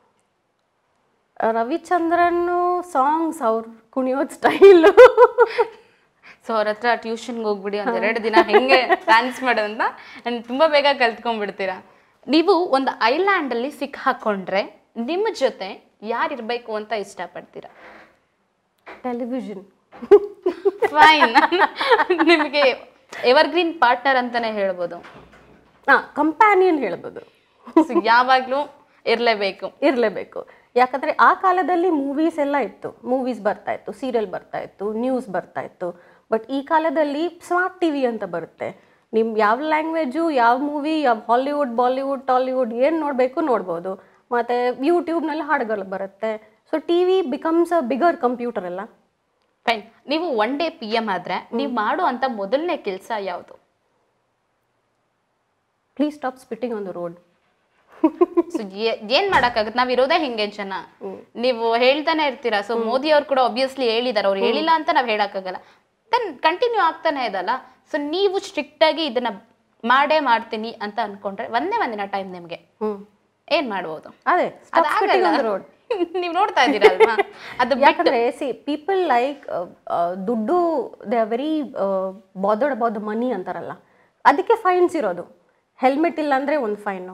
ರವಿಚಂದ್ರನ್ ಸಾಂಗ್ಸ್ ಅವ್ರು ಕುಣಿಯೋದ್ ಸ್ಟೈಲು ಸೊ ಅವ್ರ ಹತ್ರ ಟ್ಯೂಷನ್ಗೆ ಹೋಗ್ಬಿಡಿ ಒಂದ್ ಎರಡು ದಿನ ಹೆಂಗೆ ಡ್ಯಾನ್ಸ್ ಮಾಡೋದಂತ and ತುಂಬಾ ಬೇಗ ಕಲ್ತ್ಕೊಂಡ್ಬಿಡ್ತೀರಾ ನೀವು ಒಂದು ಐಲ್ಯಾಂಡ್ ಅಲ್ಲಿ ಸಿಕ್ ಹಾಕೊಂಡ್ರೆ ನಿಮ್ಮ ಜೊತೆ ಯಾರಿರ್ಬೇಕು ಅಂತ ಇಷ್ಟಪಡ್ತೀರಾ ಟೆಲಿವಿಷನ್ ಫೈನ್ ನಿಮಗೆ ಎವರ್ಗ್ರೀನ್ ಪಾರ್ಟ್ನರ್ ಅಂತಾನೆ ಹೇಳ್ಬೋದು ಹಾಂ ಕಂಪ್ಯಾನಿಯನ್ ಹೇಳ್ಬೋದು So, ಯಾವಾಗ್ಲೂ ಇರ್ಲೇಬೇಕು ಇರಲೇಬೇಕು ಯಾಕಂದರೆ ಆ ಕಾಲದಲ್ಲಿ ಮೂವೀಸ್ ಎಲ್ಲ ಇತ್ತು ಮೂವೀಸ್ ಬರ್ತಾ ಇತ್ತು ಸೀರಿಯಲ್ ಬರ್ತಾ ಇತ್ತು ನ್ಯೂಸ್ ಬರ್ತಾ ಇತ್ತು ಬಟ್ ಈ ಕಾಲದಲ್ಲಿ ಸ್ಮಾರ್ಟ್ ಟಿ ವಿ ಅಂತ ಬರುತ್ತೆ ನಿಮ್ಮ ಯಾವ ಲ್ಯಾಂಗ್ವೇಜು ಯಾವ ಮೂವಿ ಯಾವ ಹಾಲಿವುಡ್ ಬಾಲಿವುಡ್ ಟಾಲಿವುಡ್ ಏನು ನೋಡಬೇಕು ನೋಡ್ಬೋದು ಮತ್ತು ಯೂಟ್ಯೂಬ್ನಲ್ಲಿ ಹಾಡುಗಳು ಬರುತ್ತೆ so TV becomes a bigger computer ಎಲ್ಲ ಫೈನ್ ನೀವು ಒನ್ ಡೇ ಪಿ ಎಂ ಆದ್ರೆ ನೀವು ಮಾಡೋ ಅಂತ ಮೊದಲನೇ ಕೆಲಸ ಯಾವುದು please stop spitting on the road so ಏನ್ ಮಾಡಕ್ಕಾಗತ್ತೆ ನಾವ್ ಇರೋದೇ ಹಿಂಗೆ ಜನ ನೀವು ಹೇಳ್ತಾನೆ ಇರ್ತೀರಾ ಸೊ ಮೋದಿ ಅವ್ರು ಕೂಡ ಒಬ್ವಿಯಸ್ಲಿ ಹೇಳಿದಾರೆ ಅವ್ರು ಹೇಳಿಲ್ಲ ಅಂತ ನಾವ್ ಹೇಳಕ್ಕಾಗಲ್ಲ ದೆನ್ ಕಂಟಿನ್ಯೂ ಆಗ್ತಾನೆ ಇದಲ್ಲ ಸೊ ನೀವು ಸ್ಟ್ರಿಕ್ಟ್ ಆಗಿ ಇದನ್ನ ಮಾಡೇ ಮಾಡ್ತೀನಿ ಅಂತ ಅನ್ಕೊಂಡ್ರೆ ಒಂದೇ ಒಂದಿನ ಟೈಮ್ ನಿಮ್ಗೆ ಹ್ಞೂ ಏನ್ ಮಾಡ್ಬೋದು ಅದೇ stop spitting on the road ನೀವು ನೋಡ್ತಾ ಇದ್ದೀರಲ್ವಾ ಅದು ಯಾಕಂದ್ರೆ ಸಿ ಪೀಪಲ್ ಲೈಕ್ ದುಡ್ಡು they are very bothered about the money ಅಂತಾರಲ್ಲ ಅದಕ್ಕೆ ಫೈನ್ಸ್ ಇರೋದು ಹೆಲ್ಮೆಟ್ ಇಲ್ಲ ಅಂದರೆ ಒಂದು ಫೈನು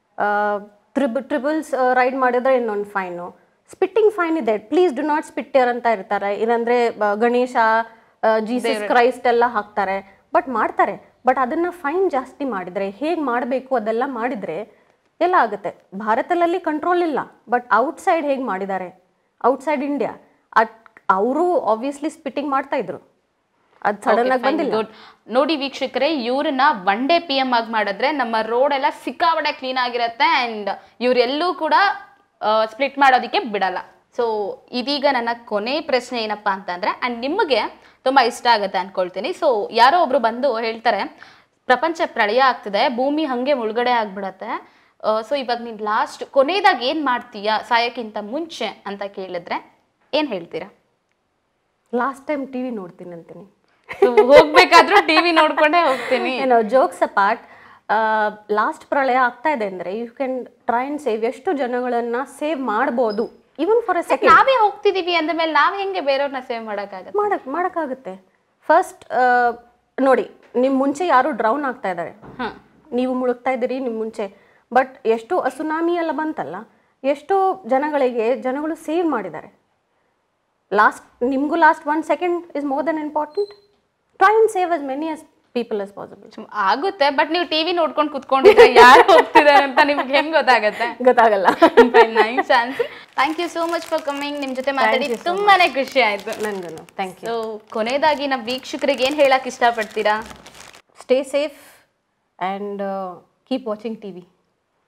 ಟ್ರಿಬ್ ಟ್ರಿಬಲ್ಸ್ ರೈಡ್ ಮಾಡಿದ್ರೆ ಇನ್ನೊಂದು ಫೈನು ಸ್ಪಿಟ್ಟಿಂಗ್ ಫೈನ್ ಇದೆ ಪ್ಲೀಸ್ ಡು ನಾಟ್ ಸ್ಪಿಟ್ಟರ್ ಅಂತ ಇರ್ತಾರೆ ಇಲ್ಲಾಂದ್ರೆ ಆ, ಗಣೇಶ ಜೀಸಸ್ ಕ್ರೈಸ್ಟ್ ಎಲ್ಲ ಹಾಕ್ತಾರೆ ಬಟ್ ಮಾಡ್ತಾರೆ ಬಟ್ ಅದನ್ನ ಫೈನ್ ಜಾಸ್ತಿ ಮಾಡಿದ್ರೆ ಹೇಗೆ ಮಾಡಬೇಕು ಅದೆಲ್ಲ ಮಾಡಿದ್ರೆ ಎಲ್ಲ ಆಗುತ್ತೆ ಭಾರತದಲ್ಲಿ ಕಂಟ್ರೋಲ್ ಇಲ್ಲ ಬಟ್ ಔಟ್ಸೈಡ್ ಹೇಗೆ ಮಾಡಿದ್ದಾರೆ ಔಟ್ಸೈಡ್ ಇಂಡಿಯಾ ಅಟ್ ಅವರು ಆಬ್ವಿಯಸ್ಲಿ ಸ್ಪಿಟ್ಟಿಂಗ್ ಮಾಡ್ತಾ ಇದ್ರು ಅದು ಸಡನ್ ಆಗಿ ಬಂದಿಲ್ಲ ಗುಡ್ ನೋಡಿ ವೀಕ್ಷಕರೇ ಇವ್ರನ್ನ ಒನ್ ಡೇ ಪಿ ಎಂ ಆಗಿ ಮಾಡಿದ್ರೆ ನಮ್ಮ ರೋಡ್ ಎಲ್ಲ ಸಿಕ್ಕಾಬಡೆ ಕ್ಲೀನ್ ಆಗಿರುತ್ತೆ ಅಂಡ್ ಇವರೆಲ್ಲೂ ಕೂಡ ಸ್ಪ್ಲಿಟ್ ಮಾಡೋದಕ್ಕೆ ಬಿಡಲ್ಲ ಸೊ ಇದೀಗ ನನ್ನ ಕೊನೆ ಪ್ರಶ್ನೆ ಏನಪ್ಪಾ ಅಂತಂದ್ರೆ ಅಂಡ್ ನಿಮಗೆ ತುಂಬಾ ಇಷ್ಟ ಆಗುತ್ತೆ ಅನ್ಕೊಳ್ತೀನಿ ಸೊ ಯಾರೋ ಒಬ್ರು ಬಂದು ಹೇಳ್ತಾರೆ ಪ್ರಪಂಚ ಪ್ರಳಯ ಆಗ್ತಿದೆ ಭೂಮಿ ಹಂಗೆ ಮುಳುಗಡೆ ಆಗ್ಬಿಡತ್ತೆ ಸೊ ಇವಾಗ ನೀನ್ ಲಾಸ್ಟ್ ಕೊನೆಯದಾಗ ಏನ್ ಮಾಡ್ತೀಯಾ ಸಾಯಕ್ಕಿಂತ ಮುಂಚೆ ಅಂತ ಕೇಳಿದ್ರೆ ಏನ್ ಹೇಳ್ತೀರಾ ಲಾಸ್ಟ್ ಟೈಮ್ ಟಿವಿ ನೋಡ್ತೀನಿ ಅಂತೀನಿ So, ಹೋಗ್ಬೇಕಾದ್ರೂ ಟಿವಿ ನೋಡ್ಕೊಂಡೇ ಹೋಗ್ತೀನಿ ಏನೋ ಜೋಕ್ಸ್ ಅಪಾರ್ಟ್ ಲಾಸ್ಟ್ ಪ್ರಳಯ ಆಗ್ತಾ ಇದೆ ಅಂದರೆ you can try and save ಎಷ್ಟು ಜನಗಳನ್ನ ಸೇವ್ ಮಾಡ್ಬೋದು ಇವನ್ ಫಾರ್ ಅ ಸೆಕೆಂಡ್ ನಾವೇ ಹೋಗ್ತಿದೀವಿ ಅಂದಮೇಲೆ ನಾವ್ ಹೆಂಗೆ ಬೇರೆಯವ್ರನ್ನ ಸೇವ್ ಮಾಡಕ್ಕಾಗತ್ತೆ ಮಾಡಕ್ ಮಾಡೋಕ್ಕಾಗುತ್ತೆ ಫಸ್ಟ್ ನೋಡಿ ನಿಮ್ಮ ಮುಂಚೆ ಯಾರು ಡ್ರೌನ್ ಆಗ್ತಾ ಇದ್ದಾರೆ ಹ ನೀವು ಮುಳುಗ್ತಾ ಇದ್ದೀರಿ ನಿಮ್ಮ ಮುಂಚೆ ಬಟ್ ಎಷ್ಟು ಸುನಾಮಿ ಎಲ್ಲ ಬಂತಲ್ಲ ಎಷ್ಟೋ ಜನಗಳಿಗೆ ಜನಗಳು ಸೇವ್ ಮಾಡಿದ್ದಾರೆ ಲಾಸ್ಟ್ ನಿಮಗೂ last one second is more than important try and save as many as people as possible ಸುಮ್- ಆಗುತ್ತೆ ಬಟ್ ನೀವು ಟಿವಿ ನೋಡ್ಕೊಂಡು ಕುತ್ಕೊಂಡಿದ್ರೆ ಯಾರು ಹೋಗ್ತಿದ್ದಾರೆ ಅಂತ ನಿಮ್ಗೆ ಹೆಂಗ್ ಗೊತ್ತಾಗತ್ತೆ ಗೊತ್ತಾಗಲ್ಲ nice answer thank you so much for coming ನಿಮ್ ಜೊತೆ ಮಾತಾಡಿ ತುಂಬಾನೇ ಖುಷಿ ಆಯ್ತು ನನಗೂ ಥ್ಯಾಂಕ್ ಯು ಸೊ ಕೊನೆಯದಾಗಿ ನಮ್ಮ ವೀಕ್ಷಕರಿಗೆ ಏನ್ ಹೇಳಕ್ ಇಷ್ಟಪಡ್ತೀರಾ stay safe and keep watching TV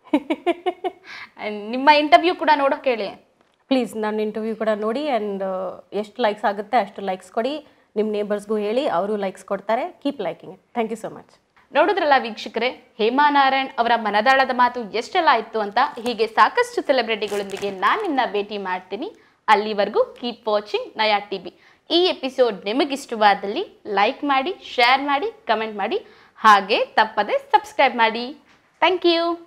And ನಿಮ್ಮ ಇಂಟರ್ವ್ಯೂ ಕೂಡ ನೋಡೋಕ್ ಹೇಳಿ ಪ್ಲೀಸ್ ನನ್ನ ಇಂಟರ್ವ್ಯೂ ಕೂಡ ನೋಡಿ ಆ್ಯಂಡ್ ಎಷ್ಟು ಲೈಕ್ಸ್ ಆಗುತ್ತೆ ಅಷ್ಟು ಲೈಕ್ಸ್ ಕೊಡಿ ನಿಮ್ಮ ನೇಬರ್ಸ್ಗೂ ಹೇಳಿ ಅವರು ಲೈಕ್ಸ್ ಕೊಡ್ತಾರೆ keep liking it thank you so much ನೋಡಿದ್ರಲ್ಲ ವೀಕ್ಷಕರೇ ಹೇಮಾ ನಾರಾಯಣ್ ಅವರ ಮನದಾಳದ ಮಾತು ಎಷ್ಟೆಲ್ಲ ಇತ್ತು ಅಂತ ಹೀಗೆ ಸಾಕಷ್ಟು ಸೆಲೆಬ್ರಿಟಿಗಳೊಂದಿಗೆ ನಾನು ನಿನ್ನ ಭೇಟಿ ಮಾಡ್ತೀನಿ ಅಲ್ಲಿವರೆಗೂ ಕೀಪ್ ವಾಚಿಂಗ್ ನಯಾ ಟಿವಿ ಈ ಎಪಿಸೋಡ್ ನಿಮಗಿಷ್ಟವಾದಲ್ಲಿ ಲೈಕ್ ಮಾಡಿ ಶೇರ್ ಮಾಡಿ ಕಮೆಂಟ್ ಮಾಡಿ ಹಾಗೆ ತಪ್ಪದೆ ಸಬ್ಸ್ಕ್ರೈಬ್ ಮಾಡಿ ಥ್ಯಾಂಕ್ ಯು